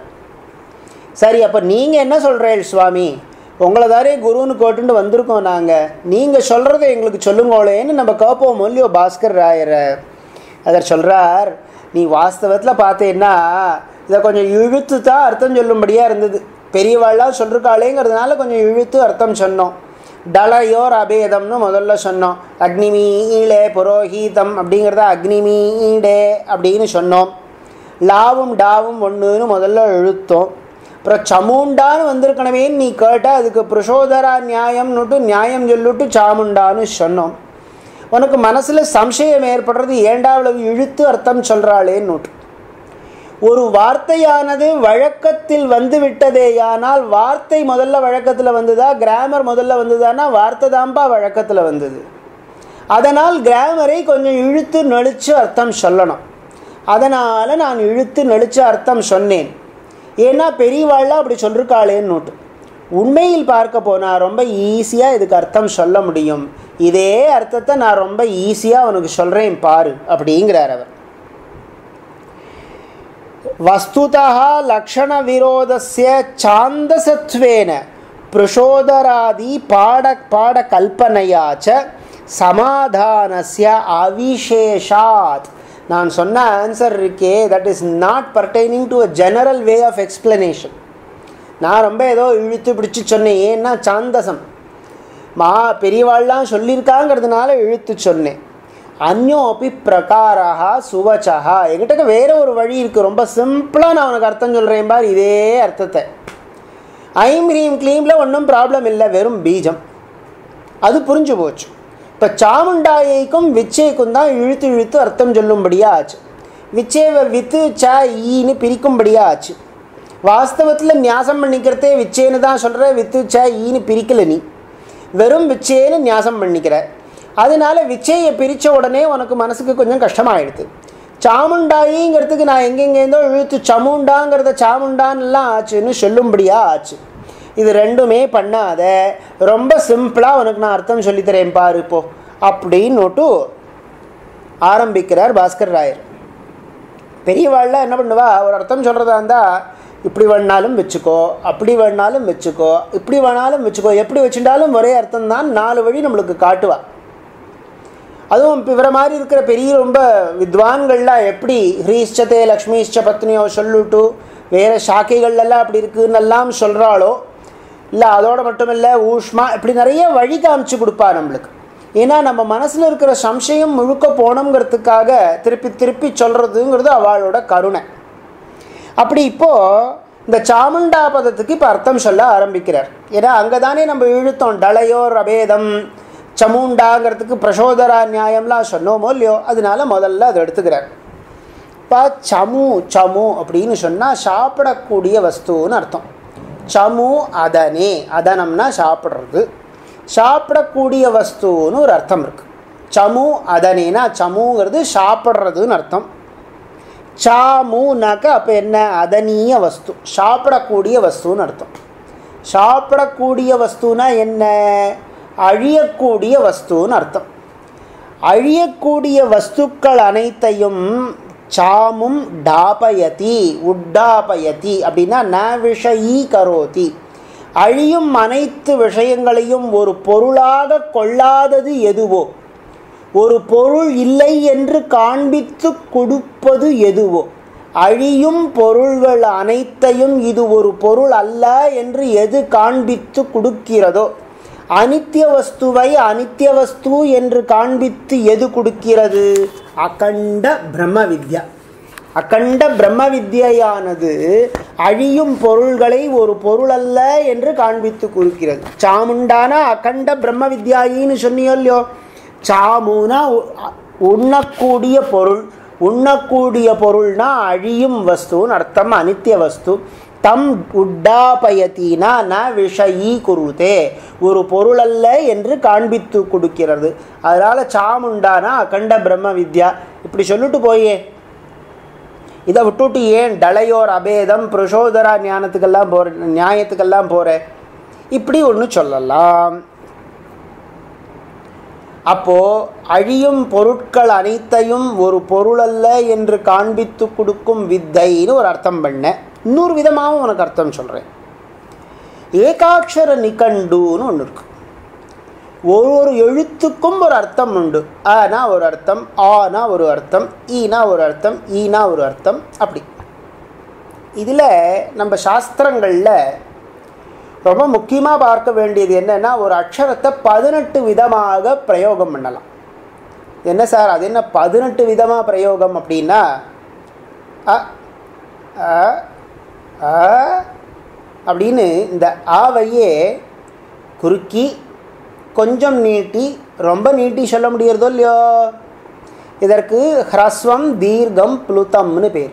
சரி அப்போ நீங்கள் என்ன சொல்கிறேன் சுவாமி உங்களை தானே குருன்னு கேட்டுட்டு வந்திருக்கோம் நாங்கள் நீங்கள் சொல்கிறத எங்களுக்கு சொல்லுங்களேன்னு நம்ம கேட்போம் இல்லையோ பாஸ்கர் ராயரை அதர் சொல்கிறார் நீ வாஸ்தவத்தில் பார்த்தேன்னா இதை கொஞ்சம் இழுத்து தான் அர்த்தம் சொல்லும்படியாக இருந்தது பெரியவாள்லாம் சொல்லிருக்காளேங்கிறதுனால கொஞ்சம் இழுத்து அர்த்தம் சொன்னோம் டலயோர் அபேதம்னு முதல்ல சொன்னோம் அக்னிமீளே புரோஹீதம் அப்படிங்கிறத அக்னிமீடே அப்படின்னு சொன்னோம் லாவும் டாவும் ஒன்றுன்னு முதல்ல இழுத்தோம் அப்புறம் சமுண்டான்னு வந்திருக்கணுமேன்னு நீ கேட்டால் அதுக்கு புருஷோதரா நியாயம்னுட்டு நியாயம் சொல்லிட்டு சாமுண்டான்னு சொன்னோம் உனக்கு மனசில் சம்சயம் ஏற்படுறது ஏண்டா அவ்வளவு இழுத்து அர்த்தம் சொல்கிறாளேன்னுட்டு ஒரு வார்த்தையானது வழக்கத்தில் வந்து விட்டதேயானால் வார்த்தை முதல்ல வழக்கத்தில் வந்ததா கிராமர் முதல்ல வந்ததானா வார்த்தை தான்பா வழக்கத்தில் வந்தது அதனால் கிராமரை கொஞ்சம் இழுத்து நெளிச்சு அர்த்தம் சொல்லணும் அதனால் நான் இழுத்து நெளிச்சு அர்த்தம் சொன்னேன் ஏன்னா பெரியவாள்லாம் அப்படி சொல்லிருக்காளேன்னு நோட்டு உண்மையில் பார்க்க போனால் ரொம்ப ஈஸியாக இதுக்கு அர்த்தம் சொல்ல முடியும் இதே அர்த்தத்தை நான் ரொம்ப ஈஸியாக அவனுக்கு சொல்கிறேன் பாரு அப்படிங்கிறார் அவர் वस्तुतः लक्षणविरोधस्य छान्दसत्वेन पृषोदरादि पाड पाडकल्पनया च समाधानस्य अविशेषात् நான் சொன்ன ஆன்சர் இருக்கே that is not pertaining to a general way of explanation நான் ரொம்ப ஏதோ இழுத்து பிடிச்சி சொன்னேன் ஏன்னா சாந்தசம் மா பெரியவாள்லாம் சொல்லியிருக்காங்கிறதுனால இழுத்து சொன்னேன் அந்யோபி பிரகாரா சுவச்சா என்கிட்ட வேற ஒரு வழி இருக்குது ரொம்ப சிம்பிளாக நான் உனக்கு அர்த்தம் சொல்கிறேன் பார் இதே அர்த்தத்தை ஐம் ரீம் க்ளீமில் ஒன்றும் ப்ராப்ளம் இல்லை வெறும் பீஜம் அது புரிஞ்சு போச்சு இப்போ சாமுண்டாயைக்கும் விச்சைக்கும் தான் இழுத்து இழுத்து அர்த்தம் சொல்லும்படியா ஆச்சு விச்சேவை வித்து ச ஈன்னு பிரிக்கும்படியா ஆச்சு வாஸ்தவத்தில் நியாசம் பண்ணிக்கிறதே விச்சேன்னு தான் சொல்கிற வித்து ச ஈன்னு பிரிக்கல நீ வெறும் விச்சேன்னு நியாசம் பண்ணிக்கிற அதனால விச்சையை பிரித்த உடனே உனக்கு மனசுக்கு கொஞ்சம் கஷ்டமாயிடுது சாமுண்டாயிங்கிறதுக்கு நான் எங்கெங்கேருந்தோ இழுத்து சமுண்டாங்கிறத சாமுண்டான்லாம் ஆச்சுன்னு சொல்லும்படியா ஆச்சு இது ரெண்டுமே பண்ணாத ரொம்ப சிம்பிளாக உனக்கு நான் அர்த்தம் சொல்லித்தரேன் பாரு இப்போ அப்படின்னுட்டு ஆரம்பிக்கிறார் பாஸ்கர் ராயர் பெரியவாள்லாம் என்ன பண்ணுவா ஒரு அர்த்தம் சொல்கிறதா இருந்தால் இப்படி வேணாலும் வச்சுக்கோ அப்படி வேணாலும் வச்சுக்கோ இப்படி வேணாலும் வச்சுக்கோ எப்படி வச்சுட்டாலும் ஒரே அர்த்தம் தான் நாலு வழி நம்மளுக்கு காட்டுவா அதுவும் இவரை மாதிரி இருக்கிற பெரிய ரொம்ப வித்வான்கள்லாம் எப்படி ஹ்ரீஷ்டதே லக்ஷ்மிஷ்ட பத்னியோ சொல்லுட்டு வேறு சாக்கைகள்லாம் அப்படி இருக்குன்னெல்லாம் சொல்கிறாளோ இல்லை அதோடு மட்டும் இல்லை ஊஷ்மா இப்படி நிறைய வழி காமிச்சு கொடுப்பா நம்மளுக்கு ஏன்னா நம்ம மனசில் இருக்கிற சம்சயம் முழுக்க போனோங்கிறதுக்காக திருப்பி திருப்பி சொல்கிறதுங்கிறது அவளோட கருணை அப்படி இப்போது இந்த சாமுண்டா பதத்துக்கு இப்போ அர்த்தம் சொல்ல ஆரம்பிக்கிறார் ஏன்னா அங்கே தானே நம்ம இழுத்தோம் டலையோர் அபேதம் சமுண்டாங்கிறதுக்கு பிரசோதரா நியாயம்லாம் சொன்னோமோ இல்லையோ அதனால முதல்ல அதை எடுத்துக்கிறார் இப்போ சமு சமு அப்படின்னு சொன்னால் சாப்பிடக்கூடிய வஸ்துன்னு அர்த்தம் சமு அதனே அதனம்னா சாப்பிட்றது சாப்பிடக்கூடிய வஸ்துன்னு ஒரு அர்த்தம் இருக்குது சமு அதனேனா சமுங்கிறது சாப்பிட்றதுன்னு அர்த்தம் சாமுனாக்க அப்போ என்ன அதனீய வஸ்து சாப்பிடக்கூடிய வஸ்துன்னு அர்த்தம் சாப்பிடக்கூடிய வஸ்துனா என்ன அழியக்கூடிய வஸ்துன்னு அர்த்தம் அழியக்கூடிய வஸ்துக்கள் அனைத்தையும் சாமும் டாபயதி உட்டாபயதி அப்படின்னா ந விஷயீ கரோதி அழியும் அனைத்து விஷயங்களையும் ஒரு பொருளாக கொள்ளாதது எதுவோ ஒரு பொருள் இல்லை என்று காண்பித்து கொடுப்பது எதுவோ அழியும் பொருள்கள் அனைத்தையும் இது ஒரு பொருள் அல்ல என்று எது காண்பித்து கொடுக்கிறதோ அனித்திய வஸ்துவை அனித்திய வஸ்து என்று காண்பித்து எது கொடுக்கிறது அகண்ட பிரம்ம வித்யா அகண்ட பிரம்ம வித்யானது அழியும் பொருள்களை ஒரு பொருள் அல்ல என்று காண்பித்து கொடுக்கிறது சாமுண்டான அகண்ட பிரம்ம வித்யாயின்னு சொன்னியோ இல்லையோ சாமுனா உண்ணக்கூடிய பொருள் உண்ணக்கூடிய பொருள்னா அழியும் வஸ்துன்னு அர்த்தம் அனித்திய வஸ்து தம் உட்டாபயத்தினா ந விஷயீ குருதே ஒரு பொருள் அல்ல என்று காண்பித்து கொடுக்கிறது அதனால் சாமுண்டானா அகண்ட பிரம்ம வித்யா இப்படி சொல்லிட்டு போயே இதை விட்டுட்டு ஏன் டலையோர் அபேதம் பிரசோதரா ஞானத்துக்கெல்லாம் போகிற நியாயத்துக்கெல்லாம் போகிற இப்படி ஒன்று சொல்லலாம் அப்போது அழியும் பொருட்கள் அனைத்தையும் ஒரு பொருள் அல்ல என்று காண்பித்து கொடுக்கும் வித்தைன்னு ஒரு அர்த்தம் பண்ணேன் இன்னொரு விதமாகவும் உனக்கு அர்த்தம் சொல்கிறேன் ஏகாட்சர நிகண்டுன்னு ஒன்று இருக்கு ஒரு ஒரு எழுத்துக்கும் ஒரு அர்த்தம் உண்டு ஆனா ஒரு அர்த்தம் ஆனா ஒரு அர்த்தம் ஈனா ஒரு அர்த்தம் ஈனா ஒரு அர்த்தம் அப்படி இதில் நம்ம சாஸ்திரங்களில் ரொம்ப முக்கியமாக பார்க்க வேண்டியது என்னென்னா ஒரு அக்ஷரத்தை பதினெட்டு விதமாக பிரயோகம் பண்ணலாம் என்ன சார் அது என்ன பதினெட்டு விதமாக பிரயோகம் அப்படின்னா அ அ அ அப்படின்னு இந்த ஆவையே குறுக்கி கொஞ்சம் நீட்டி ரொம்ப நீட்டி சொல்ல முடியறதோ இல்லையோ இதற்கு ஹ்ரஸ்வம் தீர்க்கம் புளுத்தம்னு பேர்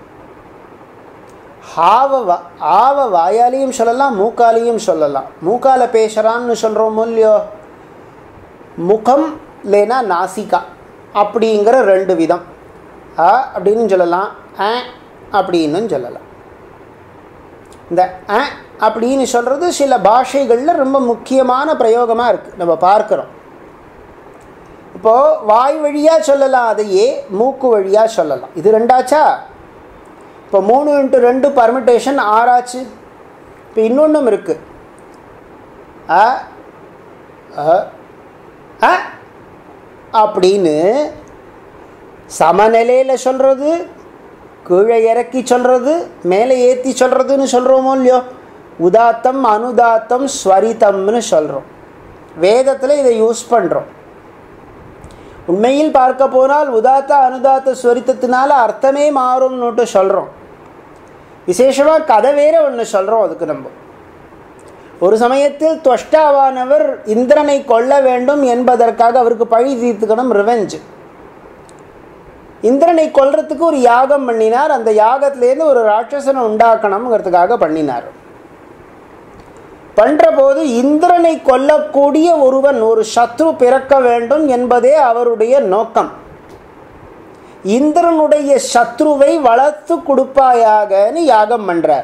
ஹாவ வா ஆவ வாயாலையும் சொல்லலாம் மூக்காலையும் சொல்லலாம் மூக்கால பேசுகிறான்னு சொல்கிறோமோ இல்லையோ முகம் இல்லைனா நாசிகா அப்படிங்கிற ரெண்டு விதம் அ அப்படின்னு சொல்லலாம் அ அப்படின்னு சொல்லலாம் இந்த அ அப்படின்னு சொல்கிறது சில பாஷைகளில் ரொம்ப முக்கியமான பிரயோகமாக இருக்குது நம்ம பார்க்குறோம் இப்போது வாய் வழியாக சொல்லலாம் அதையே மூக்கு வழியாக சொல்லலாம் இது ரெண்டாச்சா இப்போ மூணு இன்ட்டு ரெண்டு பர்மிட்டேஷன் ஆறாச்சு இப்போ இன்னொன்றும் இருக்குது அ அ அ அப்படின்னு சமநிலையில் சொல்கிறது கீழே இறக்கி சொல்கிறது மேலே ஏற்றி சொல்கிறதுன்னு சொல்கிறோமோ இல்லையோ உதாத்தம் அனுதாத்தம் ஸ்வரிதம்னு சொல்கிறோம் வேதத்தில் இதை யூஸ் பண்ணுறோம் உண்மையில் பார்க்க போனால் உதாத்த அனுதாத்த ஸ்வரித்தத்தினால அர்த்தமே மாறும்னுட்டு சொல்கிறோம் விசேஷமாக கதை வேற ஒன்று சொல்கிறோம் அதுக்கு நம்ம ஒரு சமயத்தில் துவஷ்டாவானவர் இந்திரனை கொல்ல வேண்டும் என்பதற்காக அவருக்கு பழி தீர்த்துக்கணும் ரிவெஞ்ச் இந்திரனை கொல்றதுக்கு ஒரு யாகம் பண்ணினார் அந்த யாகத்திலேருந்து ஒரு ராட்சசனை உண்டாக்கணுங்கிறதுக்காக பண்ணினார் பண்ற போது இந்திரனை கொல்லக்கூடிய ஒருவன் ஒரு சத்ரு பிறக்க வேண்டும் என்பதே அவருடைய நோக்கம் இந்திரனுடைய சத்ருவை வளர்த்து கொடுப்பாயாகன்னு யாகம் பண்றார்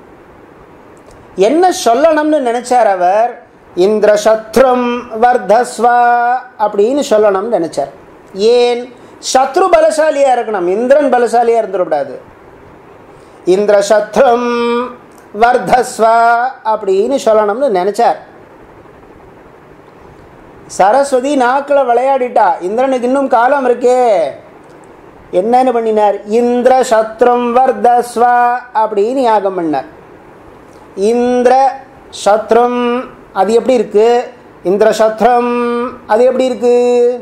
என்ன சொல்லணும்னு நினைச்சார் அவர் இந்திர சத்ரும் வர்தஸ்வா அப்படின்னு சொல்லணும்னு நினைச்சார் ஏன் சத்ரு பலசாலியா இருக்கணும் இந்திரன் பலசாலியா இருந்துடக்கூடாது இந்திர சத்ரும் வர்தஸ்வா அப்படின்னு சொல்லணும்னு நினைச்சார் சரஸ்வதி நாக்கில் விளையாடிட்டா இந்திரனுக்கு இன்னும் காலம் இருக்கே என்னன்னு பண்ணினார் இந்திர சத்ரும் வர்தஸ்வா அப்படின்னு யாகம் பண்ணார் இந்திர சத்ரும் அது எப்படி இருக்கு இந்திர சத்ரம் அது எப்படி இருக்கு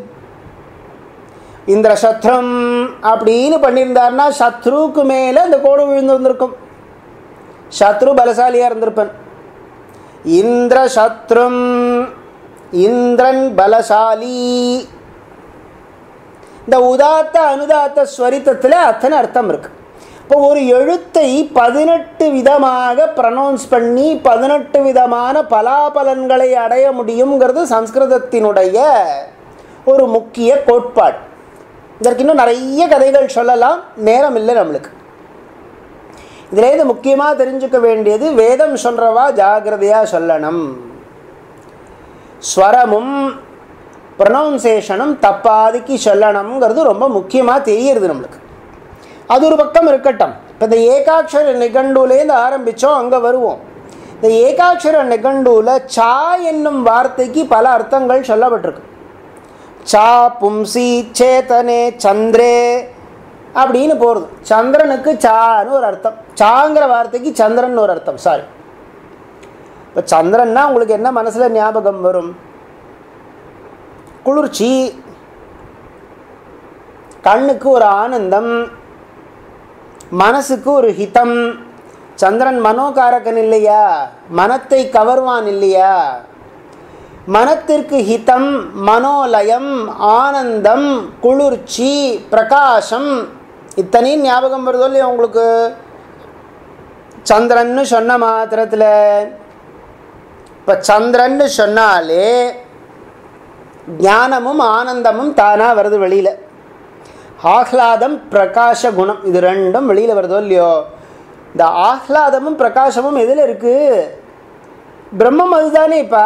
இந்திர சத்ரம் அப்படின்னு பண்ணியிருந்தார்னா சத்ருவுக்கு மேலே அந்த கோடு விழுந்து வந்திருக்கும் சத்ரு பலசாலியாக இருந்திருப்பன் இந்திர சத்ரும் இந்திரன் பலசாலி இந்த உதாத்த அனுதாத்த ஸ்வரித்தத்தில் அத்தனை அர்த்தம் இருக்கு இப்போ ஒரு எழுத்தை பதினெட்டு விதமாக ப்ரனௌன்ஸ் பண்ணி பதினெட்டு விதமான பலாபலன்களை அடைய முடியுங்கிறது சம்ஸ்கிருதத்தினுடைய ஒரு முக்கிய கோட்பாடு இதற்கு இன்னும் நிறைய கதைகள் சொல்லலாம் நேரம் இல்லை நம்மளுக்கு இதில் இது முக்கியமாக தெரிஞ்சுக்க வேண்டியது வேதம் சொல்கிறவா ஜாகிரதையாக சொல்லணும் ஸ்வரமும் ப்ரொனவுன்சேஷனும் தப்பாதிக்கு சொல்லணுங்கிறது ரொம்ப முக்கியமாக தெரியுது நம்மளுக்கு அது ஒரு பக்கம் இருக்கட்டும் இப்போ இந்த ஏகாட்சர நிகண்டுலேருந்து ஆரம்பித்தோம் அங்கே வருவோம் இந்த ஏகாட்சர நிகண்டூவில் சா என்னும் வார்த்தைக்கு பல அர்த்தங்கள் சொல்லப்பட்டிருக்கு சா பும்சி சேத்தனே சந்திரே அப்படின்னு போகிறது சந்திரனுக்கு சான்னு ஒரு அர்த்தம் சாங்கிற வார்த்தைக்கு சந்திரன் ஒரு அர்த்தம் சாரி இப்போ சந்திரன்னா உங்களுக்கு என்ன மனசில் ஞாபகம் வரும் குளிர்ச்சி கண்ணுக்கு ஒரு ஆனந்தம் மனசுக்கு ஒரு ஹிதம் சந்திரன் மனோகாரகன் இல்லையா மனத்தை கவர்வான் இல்லையா மனத்திற்கு ஹிதம் மனோலயம் ஆனந்தம் குளிர்ச்சி பிரகாசம் இத்தனையும் ஞாபகம் வருதோ இல்லையா உங்களுக்கு சந்திரன்னு சொன்ன மாத்திரத்தில் இப்போ சந்திரன்னு சொன்னாலே ஞானமும் ஆனந்தமும் தானாக வருது வெளியில் ஆஹ்லாதம் பிரகாச குணம் இது ரெண்டும் வெளியில் வருதோ இல்லையோ இந்த ஆஹ்லாதமும் பிரகாசமும் எதில் இருக்குது பிரம்மம் அதுதானேப்பா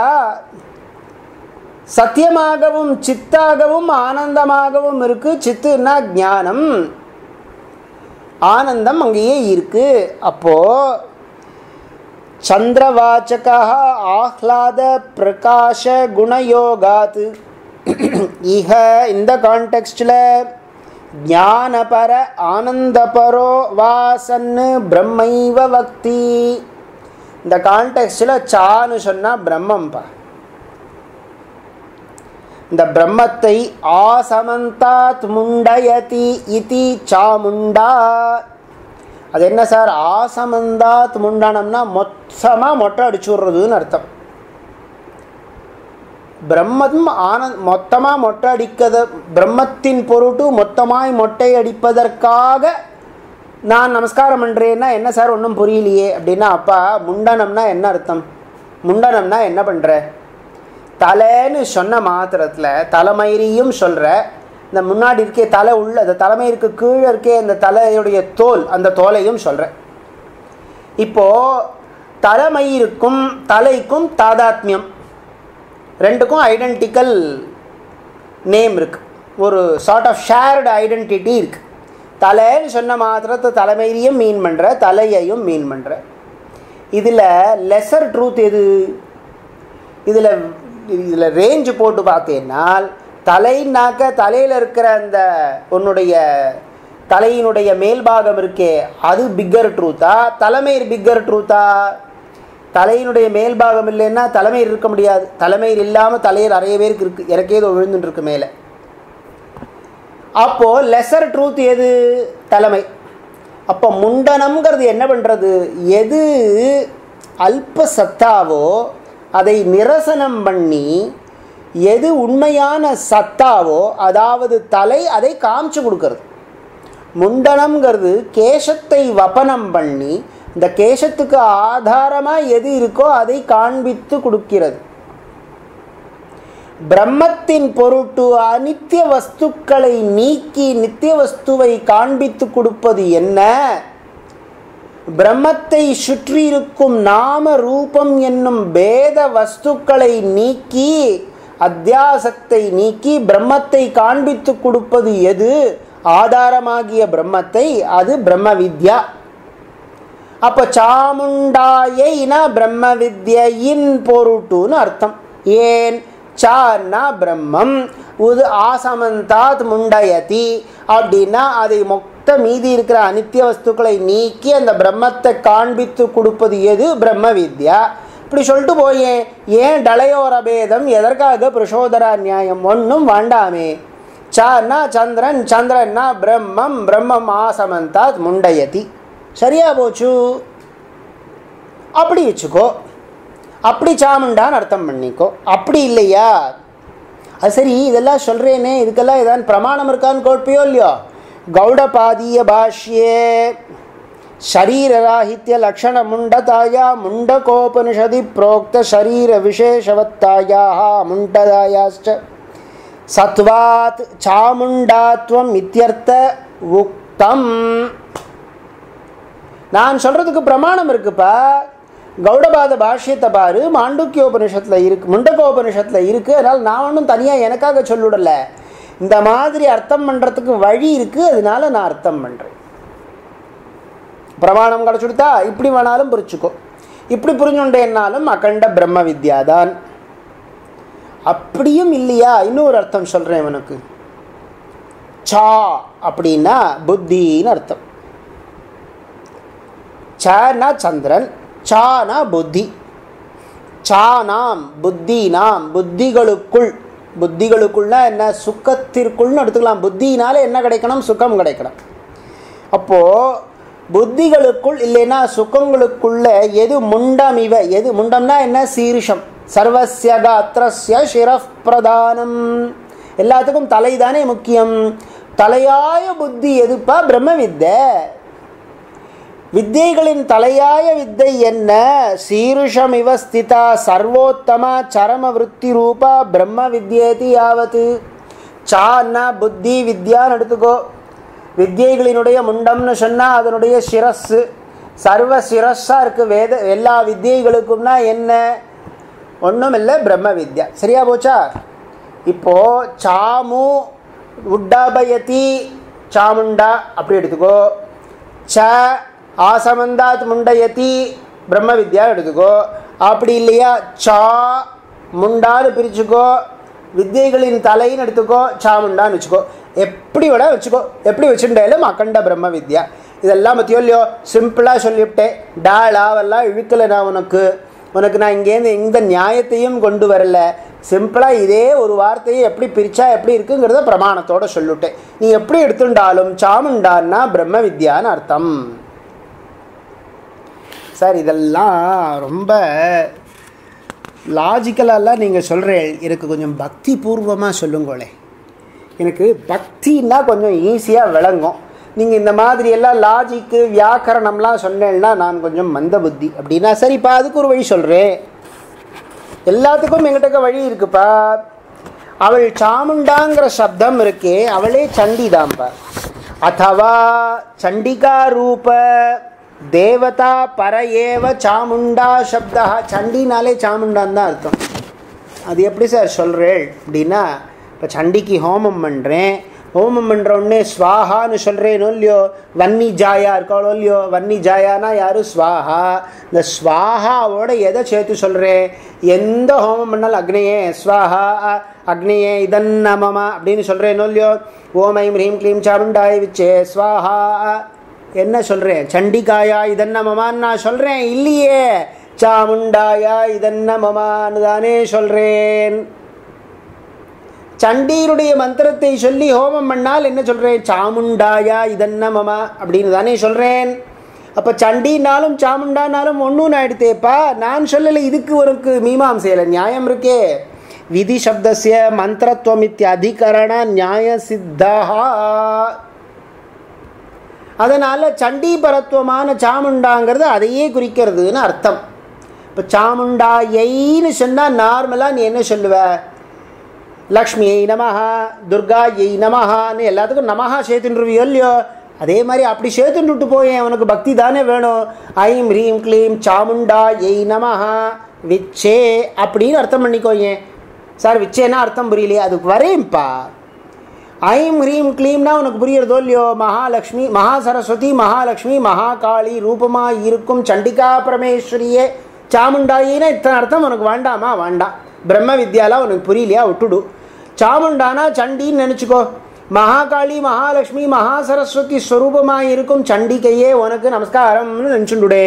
சத்தியமாகவும் சித்தாகவும் ஆனந்தமாகவும் இருக்கு சித்துன்னா ஞானம் ஆனந்தம் அங்கேயே இருக்கு அப்போ சந்திரவாச்சகா ஆஹ்லாத பிரகாஷ குணயோகாத் இஹ இந்த கான்டெக்ஸ்டில் ஞானபர ஆனந்தபரோ வாசன்னு பிரம்மைவ பக்தி இந்த கான்டெக்ஸ்டில் சான்னு சொன்னால் பிரம்மம்பா இந்த பிரம்மத்தை ஆசமந்தாத் முண்டயதி இதி சாமுண்டா அது என்ன சார் ஆசமந்தாத் முண்டனம்னா மொத்தமாக மொட்டை அடிச்சு விட்றதுன்னு அர்த்தம் பிரம்மம் ஆனந்த் மொத்தமாக மொட்டை அடிக்கத பிரம்மத்தின் பொருட்டு மொத்தமாய் மொட்டை அடிப்பதற்காக நான் நமஸ்காரம் பண்ணுறேன்னா என்ன சார் ஒன்றும் புரியலையே அப்படின்னா அப்பா முண்டனம்னா என்ன அர்த்தம் முண்டனம்னா என்ன பண்ணுற தலைன்னு சொன்ன மாத்திரத்தில் தலைமயிரியும் சொல்கிற இந்த முன்னாடி இருக்கே தலை உள்ள அந்த தலைமயிருக்கு கீழே இருக்கே அந்த தலையுடைய தோல் அந்த தோலையும் சொல்கிறேன் இப்போது தலைமயிருக்கும் தலைக்கும் தாதாத்மியம் ரெண்டுக்கும் ஐடென்டிக்கல் நேம் இருக்குது ஒரு சார்ட் ஆஃப் ஷேர்டு ஐடென்டிட்டி இருக்குது தலைன்னு சொன்ன மாத்திரத்தை தலைமையிலையும் மீன் பண்ணுற தலையையும் மீன் பண்ணுற இதில் லெசர் ட்ரூத் எது இதில் இதில் ரேஞ்சு போட்டு பார்த்தேன்னால் தலைனாக்க தலையில் இருக்கிற அந்த உன்னுடைய தலையினுடைய மேல்பாகம் இருக்கே அது பிக்கர் ட்ரூத்தா தலைமயிர் பிக்கர் ட்ரூத்தா தலையினுடைய மேல்பாகம் இல்லைன்னா தலைமயிர் இருக்க முடியாது தலைமயிர் இல்லாமல் தலையில் நிறைய பேருக்கு இருக்கு எனக்கே ஏதோ விழுந்துட்டு இருக்கு மேலே அப்போ லெசர் ட்ரூத் எது தலைமை அப்போ முண்டனம்ங்கிறது என்ன பண்ணுறது எது அல்ப சத்தாவோ அதை நிரசனம் பண்ணி எது உண்மையான சத்தாவோ அதாவது தலை அதை காமிச்சு கொடுக்கறது முண்டனம்ங்கிறது கேசத்தை வபனம் பண்ணி இந்த கேசத்துக்கு ஆதாரமாக எது இருக்கோ அதை காண்பித்து கொடுக்கிறது பிரம்மத்தின் பொருட்டு அனித்திய வஸ்துக்களை நீக்கி நித்திய வஸ்துவை காண்பித்து கொடுப்பது என்ன பிரம்மத்தை சுற்றியிருக்கும் நாம ரூபம் என்னும் பேத வஸ்துக்களை நீக்கி அத்தியாசத்தை நீக்கி பிரம்மத்தை காண்பித்து கொடுப்பது எது ஆதாரமாகிய பிரம்மத்தை அது பிரம்ம வித்யா அப்போ சாமுண்டாயினா பிரம்ம வித்யின் பொருட்டுன்னு அர்த்தம் ஏன் சான்னா பிரம்மம் உது ஆசமந்தாத் முண்டயதி அப்படின்னா அதை மொத்த மீதி இருக்கிற அனித்திய வஸ்துக்களை நீக்கி அந்த பிரம்மத்தை காண்பித்து கொடுப்பது எது பிரம்ம வித்யா இப்படி சொல்லிட்டு போயேன் ஏன் டலையோர பேதம் எதற்காக பிரசோதரா நியாயம் ஒன்றும் வேண்டாமே சான்னா சந்திரன் சந்திரன்னா பிரம்மம் பிரம்மம் ஆசமந்தாத் முண்டயதி சரியா போச்சு அப்படி வச்சுக்கோ அப்படி சாமுண்டான்னு அர்த்தம் பண்ணிக்கோ அப்படி இல்லையா அது சரி இதெல்லாம் சொல்கிறேனே இதுக்கெல்லாம் ஏதாவது பிரமாணம் இருக்கான்னு கோட்பியோ இல்லையோ கௌடபாதீய பாஷ்யே ಶರೀರರಾಹಿತ್ಯ ಲಕ್ಷಣ ಮುಂಡತಾಯ ಮುಂಡಕೋಪನಿಷದಿ ಪ್ರೋಕ್ತ ಶರೀರ ವಿಶೇಷವತ್ತಾಯಾ ಮುಂಡದಾಯಾಶ್ಚ ಸತ್ವಾತ್ ಚಾಮುಂಡಾತ್ವம் இத்தியர்த்த உக்தம் நான் சொல்கிறதுக்கு பிரமாணம் இருக்குப்பா கௌடபாத பாஷ்யத்தை பாரு மாண்டுக்கியோபனிஷத்தில் இருக்கு முண்டகோபனிஷத்தில் இருக்குது அதனால் நான் ஒன்றும் தனியாக எனக்காக சொல்லிவிடலை இந்த மாதிரி அர்த்தம் பண்ணுறதுக்கு வழி இருக்குது அதனால நான் அர்த்தம் பண்ணுறேன் பிரமாணம் கிடச்சுடுத்தா இப்படி வேணாலும் புரிச்சுக்கோ இப்படி புரிஞ்சுண்டேன்னாலும் அகண்ட பிரம்ம வித்யா தான் அப்படியும் இல்லையா இன்னொரு அர்த்தம் சொல்கிறேன் உனக்கு சா அப்படின்னா புத்தின்னு அர்த்தம் சனா சந்திரன் சானா புத்தி சானாம் புத்தி நாம் புத்திகளுக்குள் புத்திகளுக்குள்னா என்ன சுக்கத்திற்குள்னு எடுத்துக்கலாம் புத்தினால என்ன கிடைக்கணும் சுகம் கிடைக்கணும் அப்போது புத்திகளுக்குள் இல்லைன்னா சுகங்களுக்குள்ள எது முண்டம் இவ எது முண்டம்னா என்ன சீர்ஷம் சர்வசிய காத்திரஸ்ய சிரப் பிரதானம் எல்லாத்துக்கும் தலை தானே முக்கியம் தலையாய புத்தி எதுப்பா பிரம்ம வித்தை வித்தைகளின் தலையாய வித்தை என்ன சீருஷம் இவ ஸ்திதா சர்வோத்தமா சரம விற்பி ரூபா பிரம்ம வித்யேதி யாவத்து சான்னா புத்தி வித்யான்னு எடுத்துக்கோ வித்தியைகளினுடைய முண்டம்னு சொன்னால் அதனுடைய சிரஸ்ஸு சர்வ சிரஸ்ஸாக இருக்குது வேத எல்லா வித்தியைகளுக்கும்னா என்ன ஒன்றும் இல்லை பிரம்ம வித்யா சரியா போச்சா இப்போது சாமு உட்டாபயதி சாமுண்டா அப்படி எடுத்துக்கோ ச ஆசமந்தாத் முண்டயதி பிரம்ம வித்யா எடுத்துக்கோ அப்படி இல்லையா சா முண்டான்னு பிரிச்சுக்கோ வித்தியைகளின் தலைன்னு எடுத்துக்கோ சாமுண்டான்னு வச்சுக்கோ எப்படி விட வச்சுக்கோ எப்படி வச்சுட்டாலும் அகண்ட பிரம்ம வித்யா இதெல்லாம் பற்றியோ இல்லையோ சிம்பிளாக சொல்லிவிட்டேன் டாலாவெல்லாம் இழுக்கலை நான் உனக்கு உனக்கு நான் இங்கேருந்து எந்த நியாயத்தையும் கொண்டு வரல சிம்பிளாக இதே ஒரு வார்த்தையை எப்படி பிரித்தா எப்படி இருக்குங்கிறத பிரமாணத்தோட சொல்லிவிட்டேன் நீ எப்படி எடுத்துட்டாலும் சாமுண்டான்னா பிரம்ம வித்யான்னு அர்த்தம் சார் இதெல்லாம் ரொம்ப லாஜிக்கலாலாம் நீங்கள் சொல்கிறேன் எனக்கு கொஞ்சம் பக்தி பூர்வமாக சொல்லுங்களே எனக்கு பக்தின்னா கொஞ்சம் ஈஸியாக விளங்கும் நீங்கள் இந்த மாதிரி எல்லாம் லாஜிக்கு வியாக்கரணம்லாம் சொன்னேன்னா நான் கொஞ்சம் மந்த புத்தி அப்படின்னா சரிப்பா அதுக்கு ஒரு வழி சொல்கிறேன் எல்லாத்துக்கும் எங்கிட்ட வழி இருக்குப்பா அவள் சாமுண்டாங்கிற சப்தம் இருக்கே அவளே சண்டி தான்ப்பா அத்தவா சண்டிகா ரூப தேவதா பர ஏவ சாமுண்டா சப்தா சண்டினாலே சாமுண்டான்னு தான் அர்த்தம் அது எப்படி சார் சொல்கிறேள் அப்படின்னா இப்போ சண்டிக்கு ஹோமம் பண்ணுறேன் ஹோமம் பண்ணுற உடனே ஸ்வாஹான்னு சொல்கிறேனோ இல்லையோ வன்னி ஜாயா இருக்காளோ இல்லையோ வன்னி ஜாயானா யாரு ஸ்வாஹா இந்த ஸ்வாஹாவோட எதை சேர்த்து சொல்கிறேன் எந்த ஹோமம் பண்ணாலும் அக்னியே ஸ்வாஹா அக்னியே இதன் நமமா அப்படின்னு சொல்கிறேனோ இல்லையோ ஓம் ஐம் ஹ்ரீம் க்ளீம் சாமுண்டாய் விச்சே ஸ்வாஹா என்ன சொல்கிறேன் சண்டிகாயா இதன் நமமான்னு நான் சொல்கிறேன் இல்லையே சாமுண்டாயா இதன் நமமான்னு தானே சொல்கிறேன் சண்டீருடைய மந்திரத்தை சொல்லி ஹோமம் பண்ணால் என்ன சொல்கிறேன் சாமுண்டாயா இதன்ன மமா அப்படின்னு தானே சொல்கிறேன் அப்போ சண்டினாலும் சாமுண்டானாலும் ஒன்றும் ஆயிடுத்தேப்பா நான் சொல்லலை இதுக்கு உனக்கு மீமாம்சையில் நியாயம் இருக்கே விதி சப்தசிய மந்திரத்துவம் அதிகரண நியாய சித்தா அதனால் சண்டீபரத்துவமான சாமுண்டாங்கிறது அதையே குறிக்கிறதுன்னு அர்த்தம் இப்போ சாமுண்டாயைன்னு சொன்னால் நார்மலாக நீ என்ன சொல்லுவ லக்ஷ்மியை நமஹா துர்காயை நமஹான்னு எல்லாத்துக்கும் நமஹா சேர்த்துன்றுவியோ இல்லையோ அதே மாதிரி அப்படி சேர்த்துட்டு போயேன் உனக்கு பக்தி தானே வேணும் ஐம் ஹ்ரீம் க்ளீம் சாமுண்டா எய் நமஹா விச்சே அப்படின்னு அர்த்தம் பண்ணிக்கோயேன் சார் விச்சேன்னா அர்த்தம் புரியலையே அதுக்கு வரேன்ப்பா ஐம் ஹ்ரீம் க்ளீம்னா உனக்கு புரியறதோ இல்லையோ மகாலட்சுமி மகா சரஸ்வதி மகாலட்சுமி மகாகாளி ரூபமாக இருக்கும் சண்டிகா பரமேஸ்வரியே சாமுண்டாயின்னா இத்தனை அர்த்தம் உனக்கு வேண்டாமா வேண்டாம் பிரம்ம வித்யாலாம் உனக்கு புரியலையா விட்டுடு சாமுண்டானா சண்டின்னு நினச்சிக்கோ மகாகாளி மகாலட்சுமி மகா சரஸ்வதி ஸ்வரூபமாக இருக்கும் சண்டிகையே உனக்கு நமஸ்காரம்னு நினச்சுடுடே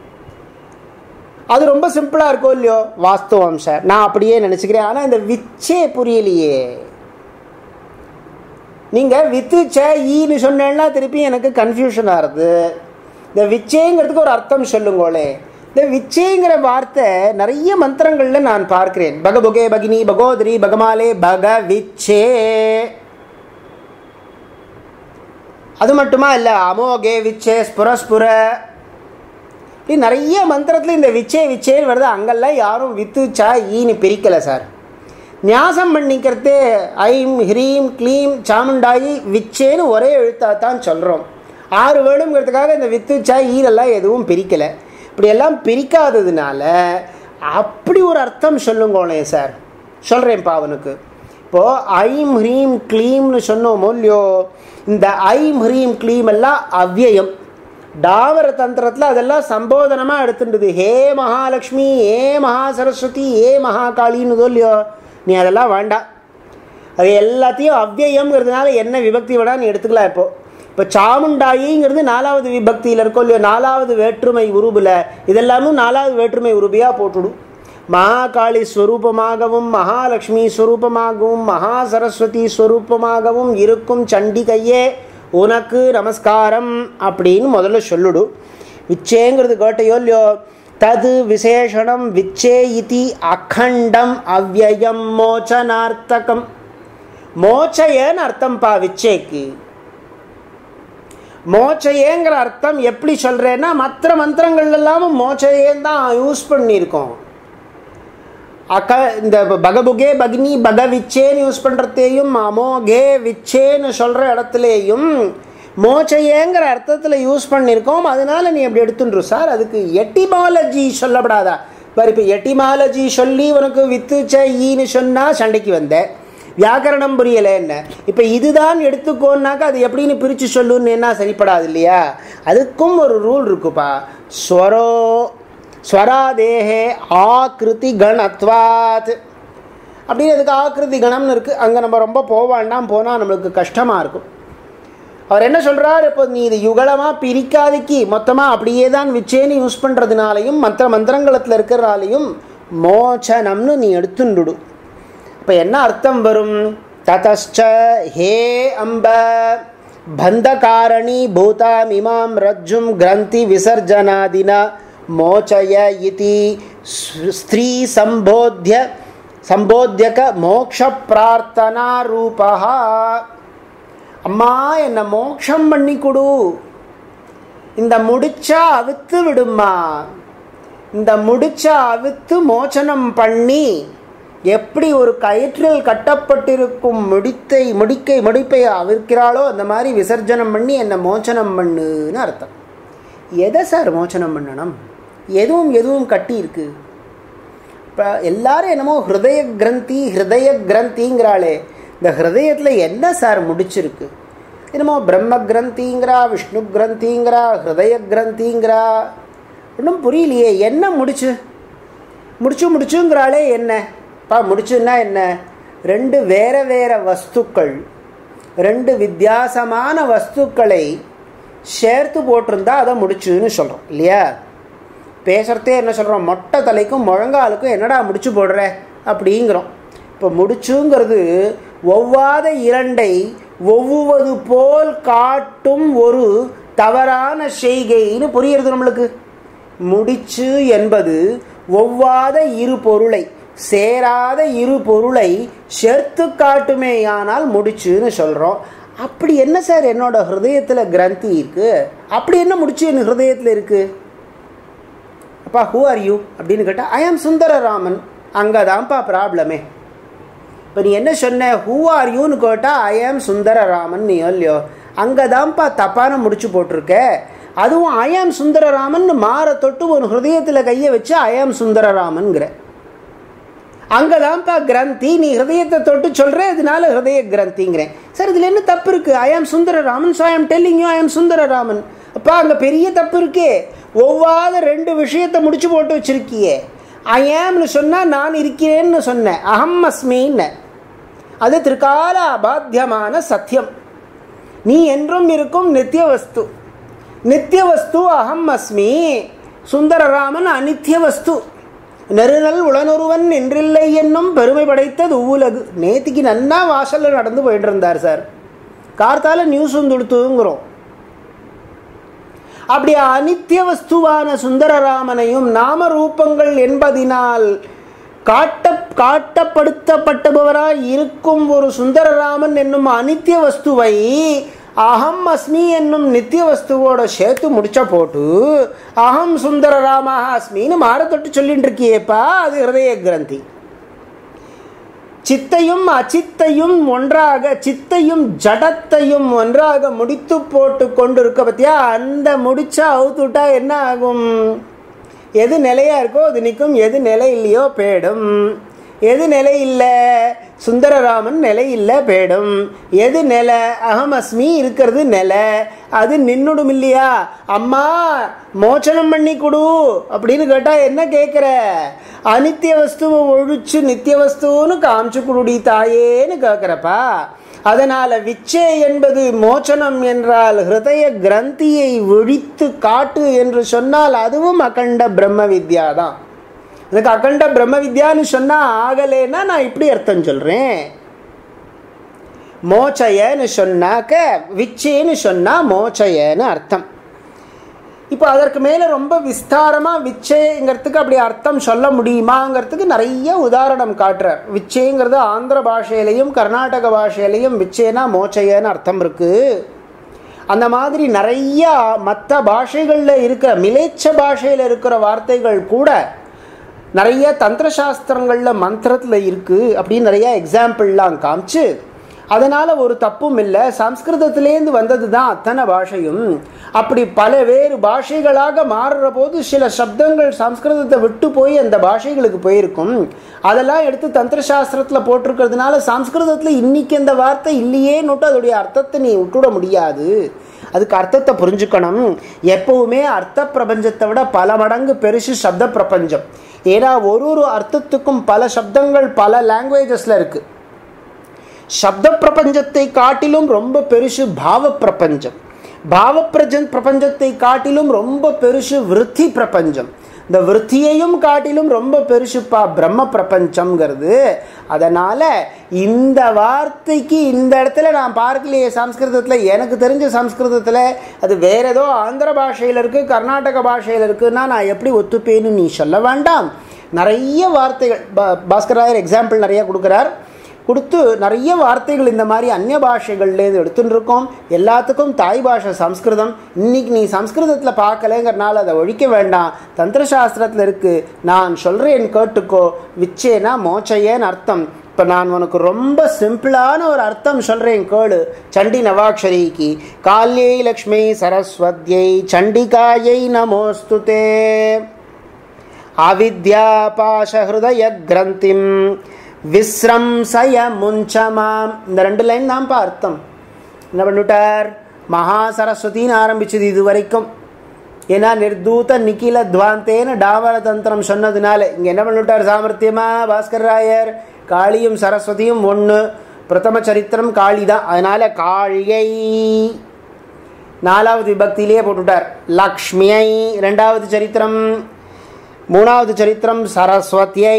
அது ரொம்ப சிம்பிளாக இருக்கும் இல்லையோ வாஸ்தவம் சார் நான் அப்படியே நினச்சிக்கிறேன் ஆனால் இந்த விச்சே புரியலையே நீங்கள் வித்து ச ஈன்னு சொன்னேன்னா திருப்பி எனக்கு கன்ஃபியூஷன் ஆகுது இந்த விச்சேங்கிறதுக்கு ஒரு அர்த்தம் சொல்லுங்களே இந்த விச்சேங்கிற வார்த்தை நிறைய மந்திரங்களில் நான் பார்க்கிறேன் பகபுகே பகினி பகோதரி பகமாலே பக விச்சே அது மட்டுமா இல்லை அமோகே விச்சே ஸ்புரஸ்புர இப்படி நிறைய மந்திரத்தில் இந்த விச்சே விச்சேன்னு வருது அங்கெல்லாம் யாரும் வித்து சா ஈன்னு பிரிக்கலை சார் நியாசம் பண்ணிக்கிறதே ஐம் ஹ்ரீம் க்ளீம் சாமுண்டாயி விச்சேன்னு ஒரே எழுத்தாக தான் சொல்கிறோம் ஆறு வேர்டுங்கிறதுக்காக இந்த வித்து சா ஈரெல்லாம் எதுவும் பிரிக்கலை இப்படியெல்லாம் பிரிக்காததுனால அப்படி ஒரு அர்த்தம் சொல்லுங்களே சார் சொல்கிறேன்ப்பா அவனுக்கு இப்போது ஐம் ஹ்ரீம் க்ளீம்னு சொன்னோமோ இல்லையோ இந்த ஐம் ஹ்ரீம் க்ளீம் எல்லாம் அவ்யயம் டாவர தந்திரத்தில் அதெல்லாம் சம்போதனமாக எடுத்துட்டுது ஹே மகாலட்சுமி ஏ மகா சரஸ்வதி ஏ மகாகாளின்னு இல்லையோ நீ அதெல்லாம் வேண்டாம் அது எல்லாத்தையும் அவ்யயம்ங்கிறதுனால என்ன விபக்தி வேணா நீ எடுத்துக்கலாம் இப்போ இப்போ சாமுண்டாயிங்கிறது நாலாவது விபக்தியில் இருக்கோ இல்லையோ நாலாவது வேற்றுமை உருபில் இதெல்லாமும் நாலாவது வேற்றுமை உருபியாக போட்டுடும் மகாகாளி ஸ்வரூபமாகவும் மகாலட்சுமி ஸ்வரூபமாகவும் மகா சரஸ்வதி ஸ்வரூபமாகவும் இருக்கும் சண்டிகையே உனக்கு நமஸ்காரம் அப்படின்னு முதல்ல சொல்லுடு விச்சேங்கிறது கேட்டையோ இல்லையோ தது விசேஷணம் விச்சே இதி அகண்டம் அவ்வயம் மோச்சனார்த்தகம் மோச்சயன்னு அர்த்தம்ப்பா விச்சேக்கு மோச்சையேங்கிற அர்த்தம் எப்படி சொல்கிறேன்னா மற்ற மந்திரங்கள் எல்லாமும் மோச்சையேன்னு தான் யூஸ் பண்ணியிருக்கோம் அக இந்த பகபுகே பக்னி பகவிச்சேன்னு யூஸ் பண்ணுறதையும் அமோகே விச்சேன்னு சொல்கிற இடத்துலையும் மோச்சையேங்கிற அர்த்தத்தில் யூஸ் பண்ணியிருக்கோம் அதனால நீ அப்படி எடுத்துன்று சார் அதுக்கு எட்டிமாலஜி சொல்லப்படாதா பாரு இப்போ எட்டிமாலஜி சொல்லி உனக்கு வித்து ச ஈன்னு சொன்னால் சண்டைக்கு வந்தேன் வியாக்கரணம் புரியலை என்ன இப்போ இதுதான் எடுத்துக்கோன்னாக்கா அது எப்படின்னு பிரித்து சொல்லுன்னு என்ன சரிப்படாது இல்லையா அதுக்கும் ஒரு ரூல் இருக்குப்பா ஸ்வரோ ஸ்வராதேகே ஆக்கிருதி கணத்வாத் அப்படின்னு அதுக்கு ஆக்கிருதி கணம்னு இருக்குது அங்கே நம்ம ரொம்ப போவாண்டாம் போனால் நம்மளுக்கு கஷ்டமாக இருக்கும் அவர் என்ன சொல்கிறார் இப்போ நீ இது யுகலமாக பிரிக்காதிக்கு மொத்தமாக அப்படியே தான் விச்சேன்னு யூஸ் பண்ணுறதுனாலையும் மற்ற மந்திரங்களத்தில் இருக்கிறனாலையும் மோச்சனம்னு நீ எடுத்துண்டுடு இப்போ என்ன அர்த்தம் வரும் ததச்ச ஹே அம்ப பந்தகாரணி பூதாமிமாம் ரஜ்ஜும் கிரந்தி விசர்ஜனாதினா மோச்சய இதி ஸ்திரீ சம்போத்திய சம்போத்தியக மோக்ஷ பிரார்த்தனா ரூபா அம்மா என்னை மோக்ஷம் பண்ணி கொடு இந்த முடிச்சா அவித்து விடுமா இந்த முடிச்சா அவித்து மோச்சனம் பண்ணி எப்படி ஒரு கயிற்றில் கட்டப்பட்டிருக்கும் முடித்தை முடிக்கை முடிப்பை அவிர்க்கிறாளோ அந்த மாதிரி விசர்ஜனம் பண்ணி என்னை மோச்சனம் பண்ணுன்னு அர்த்தம் எதை சார் மோச்சனம் பண்ணணும் எதுவும் எதுவும் கட்டி இருக்கு இப்போ எல்லாரும் என்னமோ ஹிருதய கிரந்தி ஹிருதய கிரந்திங்கிறாளே இந்த ஹிருதயத்தில் என்ன சார் முடிச்சிருக்கு என்னமோ பிரம்ம கிரந்திங்கிறா விஷ்ணு கிரந்திங்கிறா ஹிருதய கிரந்திங்கிறா ஒன்றும் புரியலையே என்ன முடிச்சு முடிச்சு முடிச்சுங்கிறாளே என்ன பா முடிச்சுன்னா என்ன ரெண்டு வேற வேற வஸ்துக்கள் ரெண்டு வித்தியாசமான வஸ்துக்களை சேர்த்து போட்டிருந்தா அதை முடிச்சுன்னு சொல்கிறோம் இல்லையா பேசுகிறதே என்ன சொல்கிறோம் மொட்டை தலைக்கும் முழங்காலுக்கும் என்னடா முடிச்சு போடுற அப்படிங்கிறோம் இப்போ முடிச்சுங்கிறது ஒவ்வாத இரண்டை ஒவ்வுவது போல் காட்டும் ஒரு தவறான செய்கைன்னு புரியுறது நம்மளுக்கு முடிச்சு என்பது ஒவ்வாத இரு பொருளை சேராத இரு பொருளை சேர்த்து காட்டுமேயானால் முடிச்சுன்னு சொல்கிறோம் அப்படி என்ன சார் என்னோட ஹிருதயத்தில் கிரந்தி இருக்கு அப்படி என்ன முடிச்சு என் ஹிருதயத்தில் இருக்குது அப்பா ஹூ ஆர் யூ அப்படின்னு கேட்டால் ஐ ஆம் சுந்தரராமன் அங்கே தான்ப்பா ப்ராப்ளமே இப்போ நீ என்ன சொன்ன ஹூ ஆர் யூன்னு கேட்டால் ஐ ஆம் சுந்தரராமன் நீ இல்லையோ அங்கே தான்ப்பா தப்பான முடிச்சு போட்டிருக்க அதுவும் ஐ ஆம் சுந்தரராமன் மாற தொட்டு ஒரு ஹிருதயத்தில் கையை வச்சு ஐ ஆம் சுந்தரராமன்கிற அங்கே தான்ப்பா கிரந்தி நீ ஹிருதயத்தை தொட்டு சொல்கிற இதனால ஹிருதய கிரந்திங்கிறேன் சார் இதில் என்ன தப்பு இருக்குது ஐ ஆம் சுந்தரராமன் ஸோ ஐ ஆம் டெல்லிங் யூ ஐ ஆம் சுந்தரராமன் அப்பா அங்கே பெரிய தப்பு இருக்கே ஒவ்வாத ரெண்டு விஷயத்தை முடிச்சு போட்டு வச்சிருக்கியே ஐ ஆம்னு சொன்னால் நான் இருக்கிறேன்னு சொன்னேன் அகம் அஸ்மின்னு அது திரிகால அபாத்தியமான சத்தியம் நீ என்றும் இருக்கும் நித்திய வஸ்து நித்திய வஸ்து அகம் அஸ்மி சுந்தரராமன் அனித்திய வஸ்து நெருநல் உளனொருவன் என்றில்லை என்னும் பெருமை படைத்தது உலகு நேத்திக்கு நன்னா வாசலில் நடந்து போயிட்டு இருந்தார் சார் கார்த்தால நியூஸ் வந்துடுத்துங்கிறோம் அப்படி அனித்திய வஸ்துவான சுந்தரராமனையும் நாம ரூபங்கள் என்பதினால் காட்ட காட்டப்படுத்தப்பட்டபவராய் இருக்கும் ஒரு சுந்தரராமன் என்னும் அனித்திய வஸ்துவை அகம் அஸ்மி என்னும் நித்திய வஸ்துவோட சேர்த்து முடிச்ச போட்டு அகம் சுந்தரராமாக அஸ்மின்னு மாற தொட்டு சொல்லிட்டு இருக்கியேப்பா அது ஹிருதய கிரந்தி சித்தையும் அச்சித்தையும் ஒன்றாக சித்தையும் ஜடத்தையும் ஒன்றாக முடித்து போட்டு கொண்டு இருக்க பத்தியா அந்த முடிச்சா அவுத்துட்டா என்ன ஆகும் எது நிலையா இருக்கோ அது நிற்கும் எது நிலை இல்லையோ பேடும் எது நிலை இல்லை சுந்தரராமன் நிலை இல்லை பேடும் எது நிலை அகமஸ்மி இருக்கிறது நிலை அது நின்னுடும் இல்லையா அம்மா மோச்சனம் பண்ணி கொடு அப்படின்னு கேட்டால் என்ன கேட்குற அனித்திய வஸ்துவை ஒழிச்சு நித்திய வஸ்துன்னு காமிச்சு குடுடி தாயேன்னு கேட்குறப்பா அதனால் விச்சே என்பது மோச்சனம் என்றால் ஹிருதய கிரந்தியை ஒழித்து காட்டு என்று சொன்னால் அதுவும் அகண்ட பிரம்ம வித்யா தான் எனக்கு அகண்ட பிரம்ம வித்யான்னு சொன்னால் ஆகலேன்னா நான் இப்படி அர்த்தம் சொல்கிறேன் மோச்சயன்னு சொன்னாக்க விச்சேன்னு சொன்னால் மோச்சயன்னு அர்த்தம் இப்போ அதற்கு மேலே ரொம்ப விஸ்தாரமாக விச்சேங்கிறதுக்கு அப்படி அர்த்தம் சொல்ல முடியுமாங்கிறதுக்கு நிறைய உதாரணம் காட்டுறார் விச்சேங்கிறது ஆந்திர பாஷையிலையும் கர்நாடக பாஷையிலையும் விச்சேனா மோச்சையன்னு அர்த்தம் இருக்குது அந்த மாதிரி நிறைய மற்ற பாஷைகளில் இருக்கிற மிலேச்ச பாஷையில் இருக்கிற வார்த்தைகள் கூட நிறைய தந்திர சாஸ்திரங்களில் மந்திரத்தில் இருக்குது அப்படின்னு நிறைய எக்ஸாம்பிள்லாம் காமிச்சு அதனால் ஒரு தப்பும் இல்லை சம்ஸ்கிருதத்திலேருந்து வந்தது தான் அத்தனை பாஷையும் அப்படி பல வேறு பாஷைகளாக மாறுற போது சில சப்தங்கள் சம்ஸ்கிருதத்தை விட்டு போய் அந்த பாஷைகளுக்கு போயிருக்கும் அதெல்லாம் எடுத்து தந்திர சாஸ்திரத்தில் போட்டிருக்கிறதுனால சம்ஸ்கிருதத்தில் இன்னைக்கு அந்த வார்த்தை இல்லையேன்னுட்டு அதோடைய அர்த்தத்தை நீ விட்டுவிட முடியாது அதுக்கு அர்த்தத்தை புரிஞ்சுக்கணும் எப்பவுமே அர்த்த பிரபஞ்சத்தை விட பல மடங்கு பெருசு சப்த பிரபஞ்சம் ஏன்னா ஒரு ஒரு அர்த்தத்துக்கும் பல சப்தங்கள் பல லாங்குவேஜஸில் இருக்குது சப்த பிரபஞ்சத்தை காட்டிலும் ரொம்ப பெருசு பாவ பிரபஞ்சம் பாவ பிரஜன் பிரபஞ்சத்தை காட்டிலும் ரொம்ப பெருசு விருத்தி பிரபஞ்சம் இந்த விருத்தியையும் காட்டிலும் ரொம்ப பெருசுப்பா பிரம்ம பிரபஞ்சம்ங்கிறது அதனால் இந்த வார்த்தைக்கு இந்த இடத்துல நான் பார்க்கலையே சம்ஸ்கிருதத்தில் எனக்கு தெரிஞ்ச சம்ஸ்கிருதத்தில் அது வேற ஏதோ ஆந்திர பாஷையில் இருக்குது கர்நாடக பாஷையில் இருக்குன்னா நான் எப்படி ஒத்துப்பேன்னு நீ சொல்ல வேண்டாம் நிறைய வார்த்தைகள் பாஸ்கராயர் எக்ஸாம்பிள் நிறைய கொடுக்குறார் கொடுத்து நிறைய வார்த்தைகள் இந்த மாதிரி அந்நிய பாஷைகள்லேருந்து எடுத்துட்டு இருக்கோம் எல்லாத்துக்கும் தாய் பாஷை சம்ஸ்கிருதம் இன்னைக்கு நீ சம்ஸ்கிருதத்தில் பார்க்கலங்கிறனால அதை ஒழிக்க வேண்டாம் தந்திரசாஸ்திரத்தில் இருக்குது நான் சொல்கிறேன் கேட்டுக்கோ விச்சேனா மோச்சையேன்னு அர்த்தம் இப்போ நான் உனக்கு ரொம்ப சிம்பிளான ஒரு அர்த்தம் சொல்கிறேன் கேளு சண்டி நவாக்ஷரிக்கு கால்யை லக்ஷ்மி சரஸ்வத்யை சண்டிகாயை நமோஸ்துதே அவித்யாபாசஹிருதய கிரந்திம் விஸ்ரம்சய முஞ்சமாம் இந்த ரெண்டு லைன் தான்ப்பா அர்த்தம் என்ன பண்ணிவிட்டார் மகா சரஸ்வதின்னு ஆரம்பிச்சது இது வரைக்கும் ஏன்னா நிர்தூத நிக்கில துவாந்தேன்னு டாவர தந்திரம் சொன்னதுனால இங்கே என்ன பண்ணிவிட்டார் சாமர்த்தியமா பாஸ்கர் ராயர் காளியும் சரஸ்வதியும் ஒன்று பிரதம சரித்திரம் காளி தான் அதனால காளியை நாலாவது விபக்தியிலேயே போட்டுட்டார் லக்ஷ்மியை ரெண்டாவது சரித்திரம் மூணாவது சரித்திரம் சரஸ்வதியை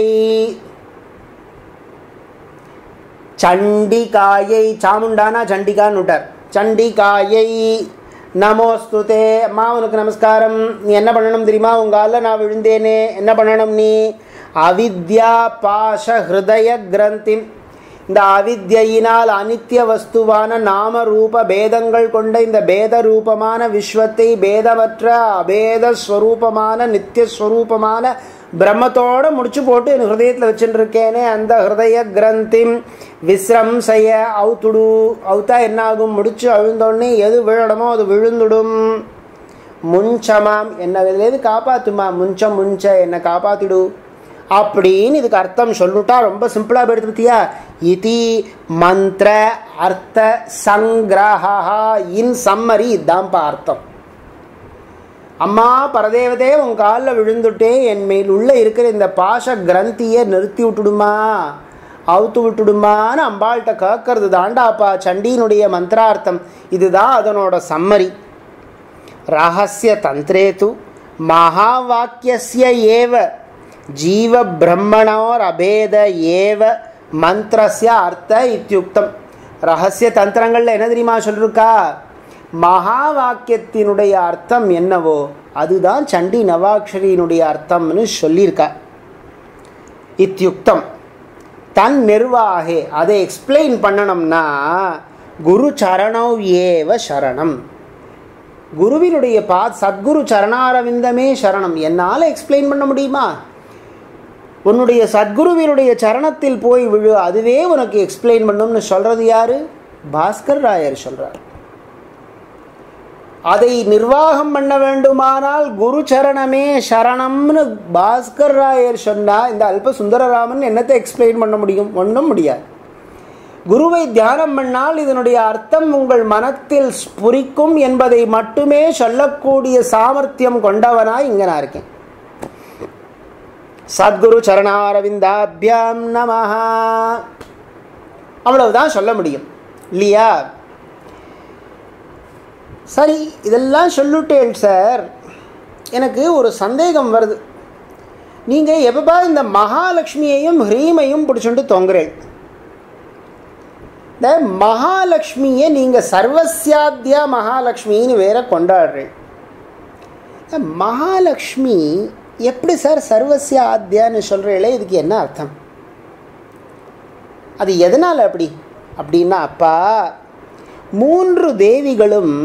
சண்டிகாயை சாமுண்டானா சண்டிகான்னு விட்டார் சண்டிகாயை நமோஸ்துதே அம்மா உனக்கு நமஸ்காரம் நீ என்ன பண்ணணும் தெரியுமா உங்கால நான் விழுந்தேனே என்ன பண்ணணும் நீ அவித்யா பாஷ ஹிருதய கிரந்தி இந்த அவித்யினால் அனித்திய வஸ்துவான நாம ரூப பேதங்கள் கொண்ட இந்த பேத ரூபமான விஸ்வத்தை பேதமற்ற அபேத ஸ்வரூபமான நித்திய ஸ்வரூபமான பிரம்மத்தோட முடிச்சு போட்டு என் ஹிருதயத்தில் வச்சுட்டு இருக்கேனே அந்த ஹிருதய கிரந்திம் விஸ்ரம் செய்ய அவுத்துடு அவுத்தா என்ன ஆகும் முடிச்சு அழுந்தோடனே எது விழணுமோ அது விழுந்துடும் முஞ்சமாம் என்ன எது காப்பாத்துமா முஞ்சம் முஞ்ச என்னை காப்பாத்திடு அப்படின்னு இதுக்கு அர்த்தம் சொல்லிட்டா ரொம்ப சிம்பிளாக போயிடுது பத்தியா இதி மந்திர அர்த்த சங்கிரஹா இன் சம்மரி இதான்ப்பா அர்த்தம் அம்மா பரதேவதே உன் காலில் விழுந்துட்டே என் மேல் உள்ள இருக்கிற இந்த பாஷ கிரந்தியை நிறுத்தி விட்டுடுமா அவுத்து விட்டுடுமான்னு அம்பாள்கிட்ட கேட்கறது தாண்டாப்பா சண்டியினுடைய மந்திரார்த்தம் இதுதான் அதனோட சம்மரி ரகசிய தந்திரே து மகா வாக்கியஸ்ய ஏவ ஜீவ பிரம்மணோர் அபேத ஏவ மந்திரஸ்ய அர்த்த இத்தியுக்தம் ரகசிய தந்திரங்கள்ல என்ன தெரியுமா சொல்லிருக்கா மகா வாக்கியத்தினுடைய அர்த்தம் என்னவோ அதுதான் சண்டி நவாட்சரியினுடைய அர்த்தம்னு சொல்லியிருக்கா இத்தியுக்தம் தன் நிர்வாகே அதை எக்ஸ்பிளைன் பண்ணணும்னா குரு சரணவ் ஏவ சரணம் குருவினுடைய பா சத்குரு சரணாரவிந்தமே சரணம் என்னால் எக்ஸ்பிளைன் பண்ண முடியுமா உன்னுடைய சத்குருவினுடைய சரணத்தில் போய் விழு அதுவே உனக்கு எக்ஸ்பிளைன் பண்ணும்னு சொல்றது யாரு பாஸ்கர் ராயர் சொல்றார் அதை நிர்வாகம் பண்ண வேண்டுமானால் குரு சரணமே சரணம்னு பாஸ்கர் ராயர் சொன்னா இந்த அல்ப சுந்தரராமன் என்னத்தை எக்ஸ்பிளைன் பண்ண முடியும் ஒன்றும் முடியாது குருவை தியானம் பண்ணால் இதனுடைய அர்த்தம் உங்கள் மனத்தில் ஸ்புரிக்கும் என்பதை மட்டுமே சொல்லக்கூடிய சாமர்த்தியம் கொண்டவனாய் இங்க நான் இருக்கேன் சத்குரு சரணாரவிந்தாபியாம் நமஹா அவ்வளவுதான் சொல்ல முடியும் இல்லையா சரி இதெல்லாம் சொல்லிட்டேன் சார் எனக்கு ஒரு சந்தேகம் வருது நீங்கள் எப்பப்பா இந்த மகாலட்சுமியையும் ஹ்ரீமையும் பிடிச்சுட்டு தொங்குறேன் இந்த மகாலட்சுமியை நீங்கள் சர்வசியாத்தியா மகாலட்சுமின்னு வேற கொண்டாடுறேன் மகாலட்சுமி எப்படி சார் சர்வசிய ஆத்தியான்னு சொல்கிறீங்களே இதுக்கு என்ன அர்த்தம் அது எதனால் அப்படி அப்படின்னா அப்பா மூன்று தேவிகளும்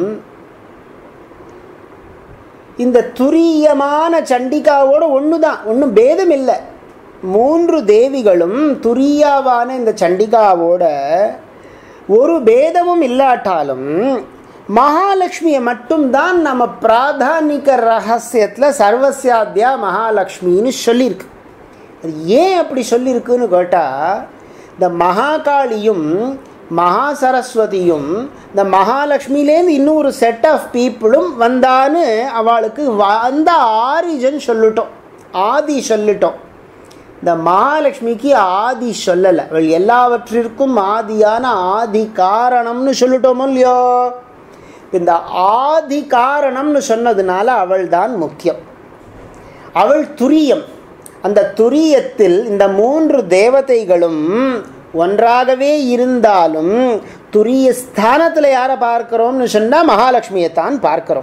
இந்த துரியமான சண்டிகாவோட ஒன்று தான் ஒன்றும் பேதம் இல்லை மூன்று தேவிகளும் துரியாவான இந்த சண்டிகாவோட ஒரு பேதமும் இல்லாட்டாலும் மகாலட்சுமியை மட்டும்தான் நம்ம பிராதானிக ரகசியத்தில் சர்வசியாத்தியா மகாலட்சுமின்னு சொல்லியிருக்கு அது ஏன் அப்படி சொல்லியிருக்குன்னு கேட்டால் இந்த மகாகாளியும் மகா சரஸ்வதியும் இந்த மகாலட்சுமிலேருந்து இன்னொரு செட் ஆஃப் பீப்புளும் வந்தான்னு அவளுக்கு வந்த ஆரிஜன் சொல்லிட்டோம் ஆதி சொல்லிட்டோம் இந்த மகாலட்சுமிக்கு ஆதி சொல்லலை அவள் எல்லாவற்றிற்கும் ஆதியான ஆதி காரணம்னு சொல்லிட்டோமோ இல்லையோ இந்த ஆதி காரணம்னு சொன்னதுனால அவள் தான் முக்கியம் அவள் துரியம் அந்த துரியத்தில் இந்த மூன்று தேவதைகளும் ஒன்றாகவே இருந்தாலும் துரிய ஸ்தானத்தில் யாரை பார்க்கிறோம்னு சொன்னால் மகாலட்சுமியை தான் பார்க்கிறோம்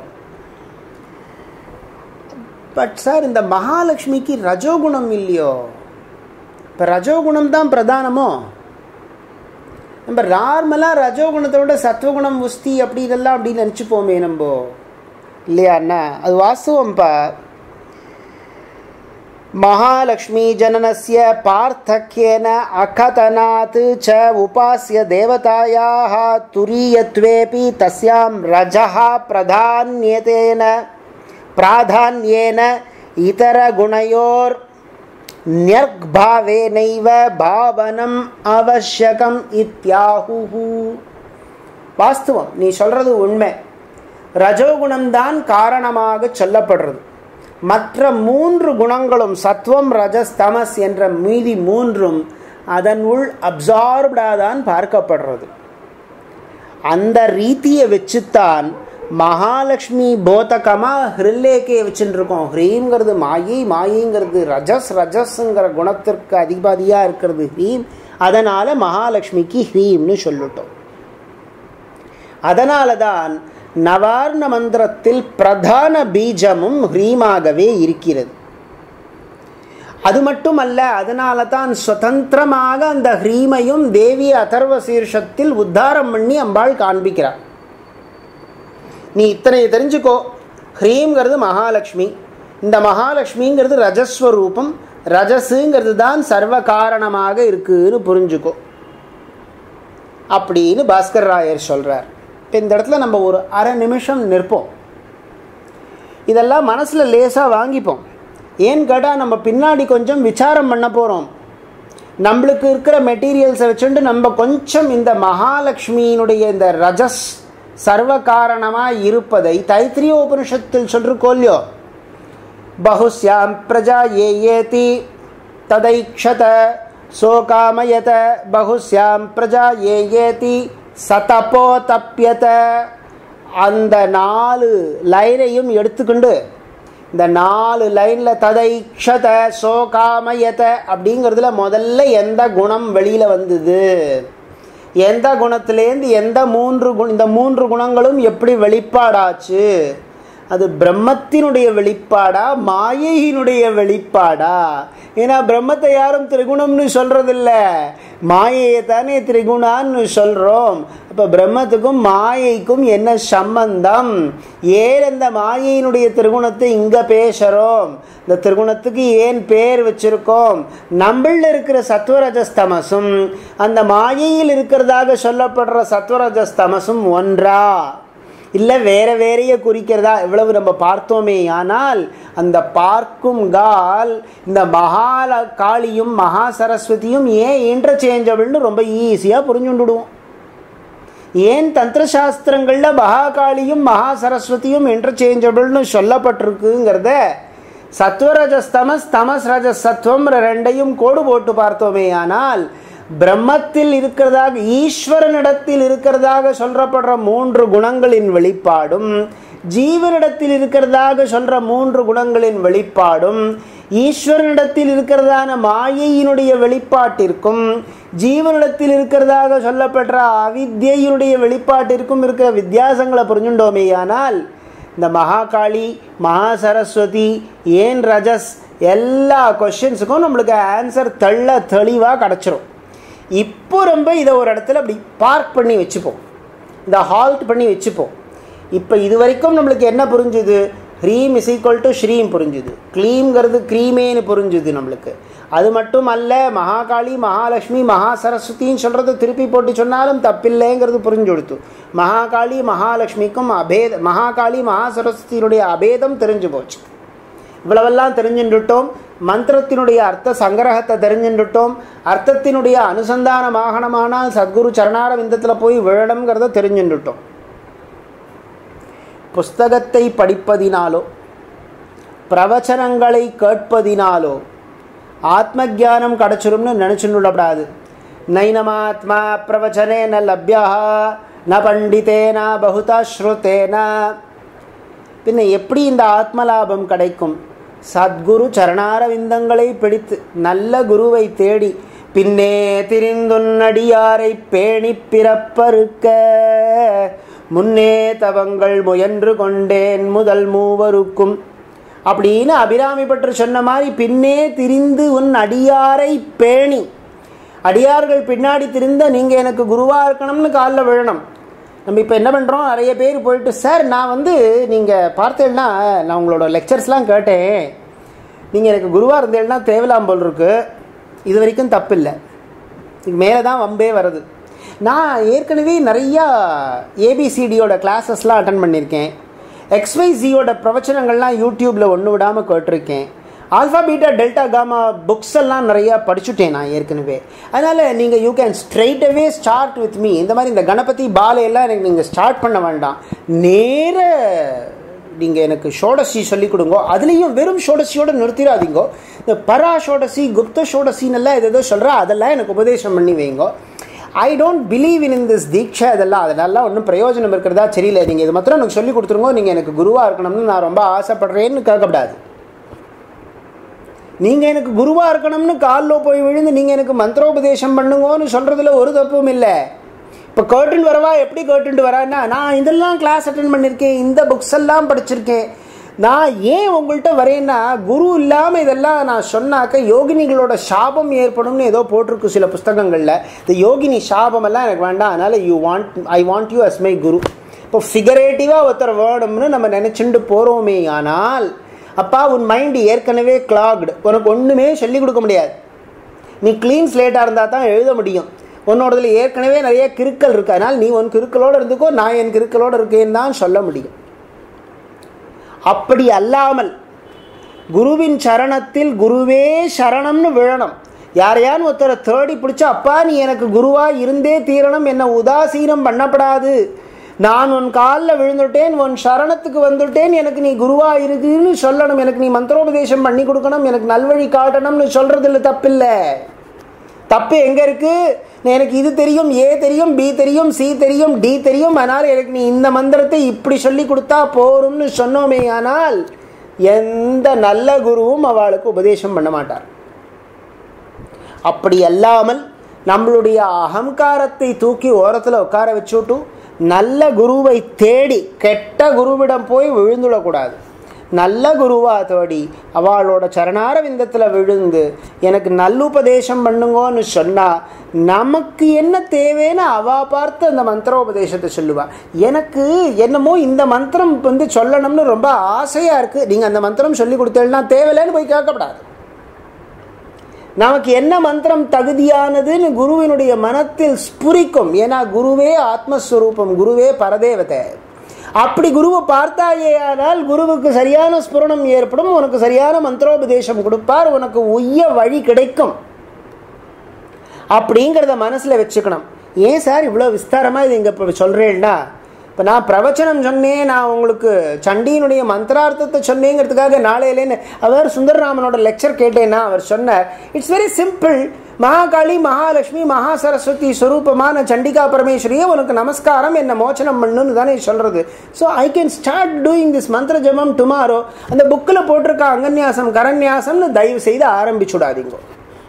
பட் சார் இந்த மகாலட்சுமிக்கு ரஜோகுணம் இல்லையோ இப்போ ரஜோகுணம் தான் பிரதானமோ நம்ம நார்மலாக ரஜோகுணத்தை விட சத்வகுணம் உஸ்தி அப்படி இதெல்லாம் அப்படின்னு நினச்சிப்போமே நம்ம இல்லையா அண்ணா அது வாஸ்தவம்ப்பா महालक्ष्मी जननस्य पार्थक्येन अकथनात् च उपास्य देवतायाः तुरीयत्वेऽपि तस्यां रजः प्रधान्यतेन प्राधान्येन इतरगुणयोर् நியர்பாவேனைவ பாவனம் அவசியகம் இத்தியாஹு வாஸ்தவம் நீ சொல்றது உண்மை ரஜோகுணம்தான் காரணமாக சொல்லப்படுறது மற்ற மூன்று குணங்களும் சத்வம் ரஜஸ் தமஸ் என்ற மீதி மூன்றும் அதன் உள் அப்சார்ப்டாதான் பார்க்கப்படுறது அந்த ரீதியை வச்சுத்தான் மகாலட்சுமி போதகமாக ஹிருல்லேக்கே வச்சுட்டு இருக்கோம் ஹ்ரீங்கிறது மாயை மாயைங்கிறது ரஜஸ் ரஜஸ்ங்கிற குணத்திற்கு அதிபதியாக இருக்கிறது ஹ்ரீம் அதனால் மகாலட்சுமிக்கு ஹ்ரீம்னு சொல்லிட்டோம் அதனால தான் நவார்ண மந்திரத்தில் பிரதான பீஜமும் ஹ்ரீமாகவே இருக்கிறது அது மட்டுமல்ல அதனால தான் சுதந்திரமாக அந்த ஹ்ரீமையும் தேவி அதர்வ சீர்ஷத்தில் உத்தாரம் பண்ணி அம்பாள் காண்பிக்கிறார் நீ இத்தனை தெரிஞ்சுக்கோ ஹ்ரீம்ங்கிறது மகாலட்சுமி இந்த மகாலட்சுமிங்கிறது ரஜஸ்வரூபம் ரஜஸுங்கிறது தான் சர்வ காரணமாக இருக்குன்னு புரிஞ்சுக்கோ அப்படின்னு பாஸ்கர் ராயர் சொல்கிறார் இப்போ இந்த இடத்துல நம்ம ஒரு அரை நிமிஷம் நிற்போம் இதெல்லாம் மனசில் லேசாக வாங்கிப்போம் ஏன்னு கேட்டால் நம்ம பின்னாடி கொஞ்சம் விசாரம் பண்ண போகிறோம் நம்மளுக்கு இருக்கிற மெட்டீரியல்ஸை வச்சுட்டு நம்ம கொஞ்சம் இந்த மகாலட்சுமியினுடைய இந்த ரஜஸ் சர்வ காரணமாக இருப்பதை தைத்திரிய உபனிஷத்தில் சொல்லிருக்கோ இல்லையோ பகுஸ்யாம் பிரஜா ஏ ஏதி ததைக்ஷத சோகாமயத பகுஸ்யாம் பிரஜா ஏ ஏதி சதப்போ தப்பியத அந்த நாலு லைனையும் எடுத்துக்கொண்டு இந்த நாலு லைனில் ததைக்ஷத சோகாமயத அப்படிங்கிறதுல முதல்ல எந்த குணம் வெளியில் வந்தது எந்த குணத்திலேருந்து எந்த மூன்று குண இந்த மூன்று குணங்களும் எப்படி வெளிப்பாடாச்சு அது பிரம்மத்தினுடைய வெளிப்பாடா மாயையினுடைய வெளிப்பாடா ஏன்னா பிரம்மத்தை யாரும் திரிகுணம்னு சொல்றதில்ல மாயையை தானே திரிகுணான்னு சொல்றோம் அப்போ பிரம்மத்துக்கும் மாயைக்கும் என்ன சம்பந்தம் ஏன் அந்த மாயையினுடைய திரிகுணத்தை இங்கே பேசுகிறோம் இந்த திரிகுணத்துக்கு ஏன் பேர் வச்சிருக்கோம் நம்மள இருக்கிற சத்வரஜஸ்தமசும் அந்த மாயையில் இருக்கிறதாக சொல்லப்படுற சத்வரஜஸ்தமசும் ஒன்றா இல்லை வேற வேறைய குறிக்கிறதா இவ்வளவு நம்ம பார்த்தோமே ஆனால் அந்த பார்க்கும் கால் இந்த மகால காளியும் மகா சரஸ்வதியும் ஏன் இன்டர்சேஞ்சபிள்னு ரொம்ப ஈஸியாக புரிஞ்சுண்டுடுவோம் ஏன் தந்திரசாஸ்திரங்களில் மகாகாளியும் மகா சரஸ்வதியும் இன்டர்சேஞ்சபிள்னு சொல்லப்பட்டிருக்குங்கிறத சத்வரஜஸ்தமஸ் தமஸ் ரஜஸ் சத்வம் ரெண்டையும் கோடு போட்டு பார்த்தோமே ஆனால் பிரம்மத்தில் இருக்கிறதாக ஈஸ்வரனிடத்தில் இருக்கிறதாக சொல்லப்படுற மூன்று குணங்களின் வெளிப்பாடும் ஜீவனிடத்தில் இருக்கிறதாக சொல்ற மூன்று குணங்களின் வெளிப்பாடும் ஈஸ்வரனிடத்தில் இருக்கிறதான மாயையினுடைய வெளிப்பாட்டிற்கும் ஜீவனிடத்தில் இருக்கிறதாக சொல்லப்பட்ட அவித்யினுடைய வெளிப்பாட்டிற்கும் இருக்கிற வித்தியாசங்களை புரிஞ்சுட்டோமேயானால் இந்த மகாகாளி மகா சரஸ்வதி ஏன் ரஜஸ் எல்லா கொஷின்ஸுக்கும் நம்மளுக்கு ஆன்சர் தெள்ள தெளிவாக கிடச்சிரும் இப்போ ரொம்ப இதை ஒரு இடத்துல அப்படி பார்க் பண்ணி வச்சுப்போம் இந்த ஹால்ட் பண்ணி வச்சுப்போம் இப்போ இது வரைக்கும் நம்மளுக்கு என்ன புரிஞ்சுது ஹ்ரீம் இஸ் ஈக்குவல் டு ஸ்ரீம் புரிஞ்சுது க்ளீம்ங்கிறது க்ரீமேன்னு புரிஞ்சுது நம்மளுக்கு அது மட்டும் அல்ல மகாகாளி மகாலட்சுமி மகா சரஸ்வதின்னு சொல்கிறது திருப்பி போட்டு சொன்னாலும் தப்பில்லைங்கிறது புரிஞ்சு கொடுத்து மகாகாளி மகாலட்சுமிக்கும் அபேத மகாகாளி மகா சரஸ்வதியினுடைய அபேதம் தெரிஞ்சு போச்சு இவ்வளவெல்லாம் தெரிஞ்சுட்டுட்டோம் மந்திரத்தினுடைய அர்த்த சங்கிரகத்தை தெரிஞ்சுட்டுட்டோம் அர்த்தத்தினுடைய அனுசந்தானமாகணமானால் சத்குரு சரணார விந்தத்தில் போய் விழணுங்கிறத தெரிஞ்சுட்டுட்டோம் புஸ்தகத்தை படிப்பதினாலோ பிரவச்சனங்களை கேட்பதினாலோ ஆத்ம ஜானம் கிடச்சிரும்னு நினச்சுடப்படாது நைனமாத்மா பிரவச்சனே ந லப்யா ந பண்டிதேன பகுதா ஸ்ருதேன பின்ன எப்படி இந்த ஆத்மலாபம் கிடைக்கும் சத்குரு சரணாரவிந்தங்களை பிடித்து நல்ல குருவை தேடி பின்னே திரிந்துன்னடியாரை பேணி பிறப்பறுக்க முன்னே தவங்கள் முயன்று கொண்டேன் முதல் மூவருக்கும் அப்படின்னு அபிராமி பற்று சொன்ன மாதிரி பின்னே திரிந்து உன் அடியாரை பேணி அடியார்கள் பின்னாடி திரிந்த நீங்கள் எனக்கு குருவாக இருக்கணும்னு காலில் விழணும் நம்ம இப்போ என்ன பண்ணுறோம் நிறைய பேர் போயிட்டு சார் நான் வந்து நீங்கள் பார்த்தேன்னா நான் உங்களோட லெக்சர்ஸ்லாம் கேட்டேன் நீங்கள் எனக்கு குருவாக இருந்தேன்னா தேவலாம் போல் இருக்கு இது வரைக்கும் தப்பில்லை இதுக்கு மேலே தான் வம்பே வருது நான் ஏற்கனவே நிறையா ஏபிசிடியோட கிளாஸஸ்லாம் அட்டன் பண்ணியிருக்கேன் எக்ஸ்வைசியோட பிரவச்சனங்கள்லாம் யூடியூப்பில் ஒன்று விடாமல் கேட்டிருக்கேன் alpha beta delta gamma books எல்லாம் நிறையா படிச்சுட்டேன் நான் ஏற்கனவே அதனால் நீங்கள் you can straight away start with me இந்த மாதிரி இந்த கணபதி பாலையெல்லாம் எனக்கு நீங்கள் ஸ்டார்ட் பண்ண வேண்டாம் நேர நீங்கள் எனக்கு ஷோடசி சொல்லிக் கொடுங்கோ அதுலேயும் வெறும் ஷோடசியோட நிறுத்திடாதீங்கோ இந்த பரா ஷோடசி குப்த ஷோடசின்னு எல்லாம் எது எதோ சொல்கிறா அதெல்லாம் எனக்கு உபதேசம் பண்ணி வைங்கோ I don't believe in in this தீட்சா இதெல்லாம் அதனால ஒன்றும் பிரயோஜனம் இருக்கிறதா தெரியல நீங்கள் இது மாத்திரம் எனக்கு சொல்லி கொடுத்துருங்கோ நீங்கள் எனக்கு குருவாக இருக்கணும்னு நான் ரொம்ப ஆசைப்படுறேன்னு கேட்கக்கூடாது நீங்கள் எனக்கு குருவாக இருக்கணும்னு காலில் போய் விழுந்து நீங்கள் எனக்கு மந்திரோபதேசம் பண்ணுங்கன்னு சொல்கிறதுல ஒரு தப்பும் இல்லை இப்போ கேட்டுன்னு வரவா எப்படி கேட்டுட்டு வரான்னா நான் இதெல்லாம் கிளாஸ் அட்டன் பண்ணியிருக்கேன் இந்த புக்ஸ் எல்லாம் படிச்சிருக்கேன் நான் ஏன் உங்கள்கிட்ட வரேன்னா குரு இல்லாமல் இதெல்லாம் நான் சொன்னாக்க யோகினிகளோட சாபம் ஏற்படும்னு ஏதோ போட்டிருக்கு சில புஸ்தகங்களில் இந்த யோகினி சாபம் எல்லாம் எனக்கு வேண்டாம் அதனால் you want I want you as my guru இப்போ ஃபிகரேட்டிவாக ஒருத்தர் வேணும்னு நம்ம நினச்சிண்டு போகிறோமே ஆனால் அப்பா உன் மைண்டு ஏற்கனவே கிளாக்டு உனக்கு ஒன்றுமே சொல்லிக் கொடுக்க முடியாது நீ க்ளீன் ஸ்லேட்டாக இருந்தால் தான் எழுத முடியும் உன்னோடதுல ஏற்கனவே நிறைய கிறுக்கல் இருக்கு அதனால் நீ உன் கிறுக்கலோடு இருந்துக்கோ நான் என் கிறுக்கலோடு இருக்கேன்னு தான் சொல்ல முடியும் அப்படி அல்லாமல் குருவின் சரணத்தில் குருவே சரணம்னு விழணும் யாரையான்னு ஒருத்தரை தேடி பிடிச்சா அப்பா நீ எனக்கு குருவா இருந்தே தீரணும் என்ன உதாசீனம் பண்ணப்படாது நான் உன் காலில் விழுந்துட்டேன் உன் சரணத்துக்கு வந்துட்டேன் எனக்கு நீ குருவா இருக்குன்னு சொல்லணும் எனக்கு நீ மந்திரோபதேசம் பண்ணி கொடுக்கணும் எனக்கு நல்வழி காட்டணும்னு சொல்றதுல தப்பில்லை தப்பு எங்க இருக்கு எனக்கு இது தெரியும் ஏ தெரியும் பி தெரியும் சி தெரியும் டி தெரியும் ஆனால் எனக்கு நீ இந்த மந்திரத்தை இப்படி சொல்லி கொடுத்தா போரும்னு சொன்னோமே ஆனால் எந்த நல்ல குருவும் அவளுக்கு உபதேசம் பண்ண மாட்டார் அப்படி அல்லாமல் நம்மளுடைய அகங்காரத்தை தூக்கி ஓரத்தில் உட்கார வச்சுட்டு நல்ல குருவை தேடி கெட்ட குருவிடம் போய் விழுந்துடக்கூடாது நல்ல குருவா தேடி அவளோட சரணார விந்தத்தில் விழுந்து எனக்கு நல்லுபதேசம் பண்ணுங்கன்னு சொன்னால் நமக்கு என்ன தேவைன்னு அவ பார்த்து அந்த மந்திரோபதேசத்தை சொல்லுவா எனக்கு என்னமோ இந்த மந்திரம் வந்து சொல்லணும்னு ரொம்ப ஆசையாக இருக்குது நீங்கள் அந்த மந்திரம் சொல்லி கொடுத்தேன்னா தேவையில்லைன்னு போய் கேட்கக்கூடாது நமக்கு என்ன மந்திரம் தகுதியானதுன்னு குருவினுடைய மனத்தில் ஸ்புரிக்கும் ஏன்னா குருவே ஆத்மஸ்வரூபம் குருவே பரதேவதை அப்படி குருவை பார்த்தாயே ஆனால் குருவுக்கு சரியான ஸ்புரணம் ஏற்படும் உனக்கு சரியான மந்திரோபதேசம் கொடுப்பார் உனக்கு உய்ய வழி கிடைக்கும் அப்படிங்கிறத மனசில் வச்சுக்கணும் ஏன் சார் இவ்வளோ விஸ்தாரமாக இது இங்கே இப்போ சொல்கிறேன்னா இப்போ நான் பிரவச்சனம் சொன்னேன் நான் உங்களுக்கு சண்டியினுடைய மந்திரார்த்தத்தை சொன்னேங்கிறதுக்காக நாளையிலேன்னு அவர் சுந்தரராமனோட லெக்சர் கேட்டேன்னா அவர் சொன்னார் it's very simple Mahakali Mahalakshmi Maha Saraswati ஸ்வரூபமான Chandika பரமேஸ்வரியே உனக்கு நமஸ்காரம் என்ன மோச்சனம் பண்ணுன்னு தானே சொல்கிறது so I can start doing this mantra japam tomorrow அந்த புக்கில் போட்டிருக்க அங்கன்யாசம் கரன்யாசம்னு தயவு செய்து ஆரம்பிச்சுடாதீங்க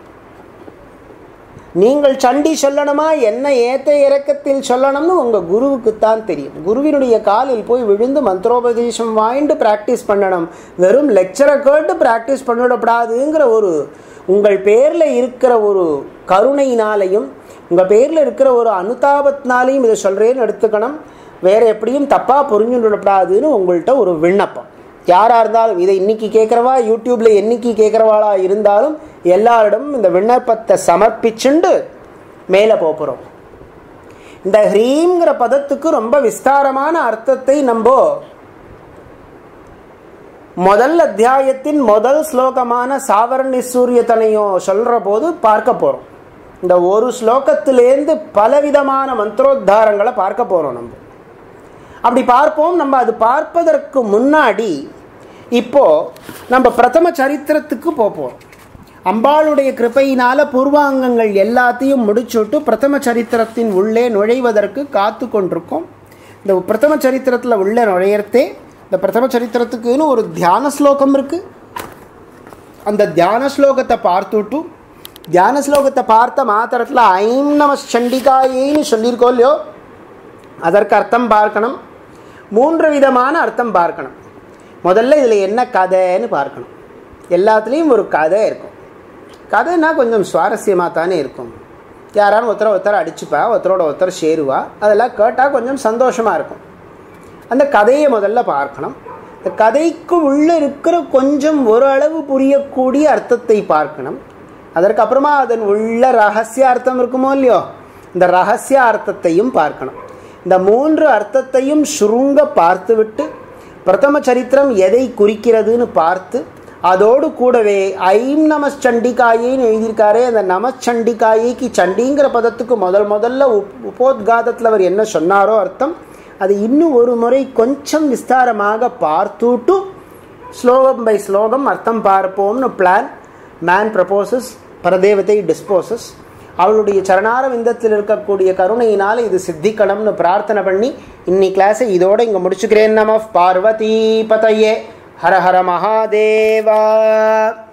நீங்கள் சண்டி சொல்லணுமா என்ன ஏத்த இறக்கத்தில் சொல்லணும்னு உங்கள் குருவுக்குத்தான் தெரியும் குருவினுடைய காலில் போய் விழுந்து மந்திரோபதேசம் வாங்கிட்டு ப்ராக்டிஸ் பண்ணணும் வெறும் லெக்சரை கேட்டு ப்ராக்டிஸ் பண்ணிவிடப்படாதுங்கிற ஒரு உங்கள் பேரில் இருக்கிற ஒரு கருணையினாலையும் உங்கள் பேரில் இருக்கிற ஒரு அனுதாபத்தினாலையும் இதை சொல்கிறேன்னு எடுத்துக்கணும் வேறு எப்படியும் தப்பாக புரிஞ்சுவிடப்படாதுன்னு உங்கள்கிட்ட ஒரு விண்ணப்பம் யாராக இருந்தாலும் இதை இன்னைக்கு கேட்குறவா யூடியூப்பில் என்னைக்கு கேட்குறவாளா இருந்தாலும் எல்லாரிடமும் இந்த விண்ணப்பத்தை சமர்ப்பிச்சுண்டு மேலே போகிறோம் இந்த ஹ்ரீங்கிற பதத்துக்கு ரொம்ப விஸ்தாரமான அர்த்தத்தை நம்ம முதல் அத்தியாயத்தின் முதல் ஸ்லோகமான சாவரணி சூரியத்தனையும் சொல்கிற போது பார்க்க போகிறோம் இந்த ஒரு ஸ்லோகத்திலேருந்து பலவிதமான மந்திரோத்தாரங்களை பார்க்க போகிறோம் நம்ம அப்படி பார்ப்போம் நம்ம அது பார்ப்பதற்கு முன்னாடி இப்போ நம்ம பிரதம சரித்திரத்துக்கு போப்போம் அம்பாளுடைய கிருப்பையினால பூர்வாங்கங்கள் எல்லாத்தையும் முடிச்சுட்டு பிரதம சரித்திரத்தின் உள்ளே நுழைவதற்கு காத்து கொண்டிருக்கோம் இந்த பிரதம சரித்திரத்தில் உள்ளே நுழையறதே இந்த பிரதம சரித்திரத்துக்குன்னு ஒரு தியான ஸ்லோகம் இருக்குது அந்த தியான ஸ்லோகத்தை பார்த்துட்டு தியான ஸ்லோகத்தை பார்த்த மாத்திரத்தில் ஐம் நம சண்டிகாயின்னு சொல்லியிருக்கோம் இல்லையோ அதற்கு அர்த்தம் பார்க்கணும் மூன்று விதமான அர்த்தம் பார்க்கணும் முதல்ல இதில் என்ன கதைன்னு பார்க்கணும் எல்லாத்துலேயும் ஒரு கதை இருக்கும் கதைனா கொஞ்சம் சுவாரஸ்யமாக தானே இருக்கும் யாராலும் ஒருத்தரை ஒருத்தர் அடிச்சுப்பா ஒருத்தரோட ஒருத்தர் சேருவா அதெல்லாம் கேட்டால் கொஞ்சம் சந்தோஷமாக இருக்கும் அந்த கதையை முதல்ல பார்க்கணும் இந்த கதைக்கு உள்ளே இருக்கிற கொஞ்சம் ஒரு அளவு புரியக்கூடிய அர்த்தத்தை பார்க்கணும் அதற்கப்புறமா அதன் உள்ள ரகசிய அர்த்தம் இருக்குமோ இல்லையோ இந்த ரகசிய அர்த்தத்தையும் பார்க்கணும் இந்த மூன்று அர்த்தத்தையும் சுருங்க பார்த்துவிட்டு பிரதம சரித்திரம் எதை குறிக்கிறதுன்னு பார்த்து அதோடு கூடவே ஐம் நமச்சண்டிகாயின்னு எழுதியிருக்காரே அந்த நமச்சண்டிகாயிக்கு சண்டிங்கிற பதத்துக்கு முதல் முதல்ல உப் உபோத்காதத்தில் அவர் என்ன சொன்னாரோ அர்த்தம் அது இன்னும் ஒரு முறை கொஞ்சம் விஸ்தாரமாக பார்த்துட்டு ஸ்லோகம் பை ஸ்லோகம் அர்த்தம் பார்ப்போம்னு plan man proposes Paradevathai disposes அவளுடைய சரணார விந்தத்தில் இருக்கக்கூடிய கருணையினால் இது சித்திக்கணும்னு பிரார்த்தனை பண்ணி இன்னி கிளாஸை இதோட இங்கே முடிச்சுக்கிறேன் நம பார்வதி பதையே ஹர ஹர மகாதேவா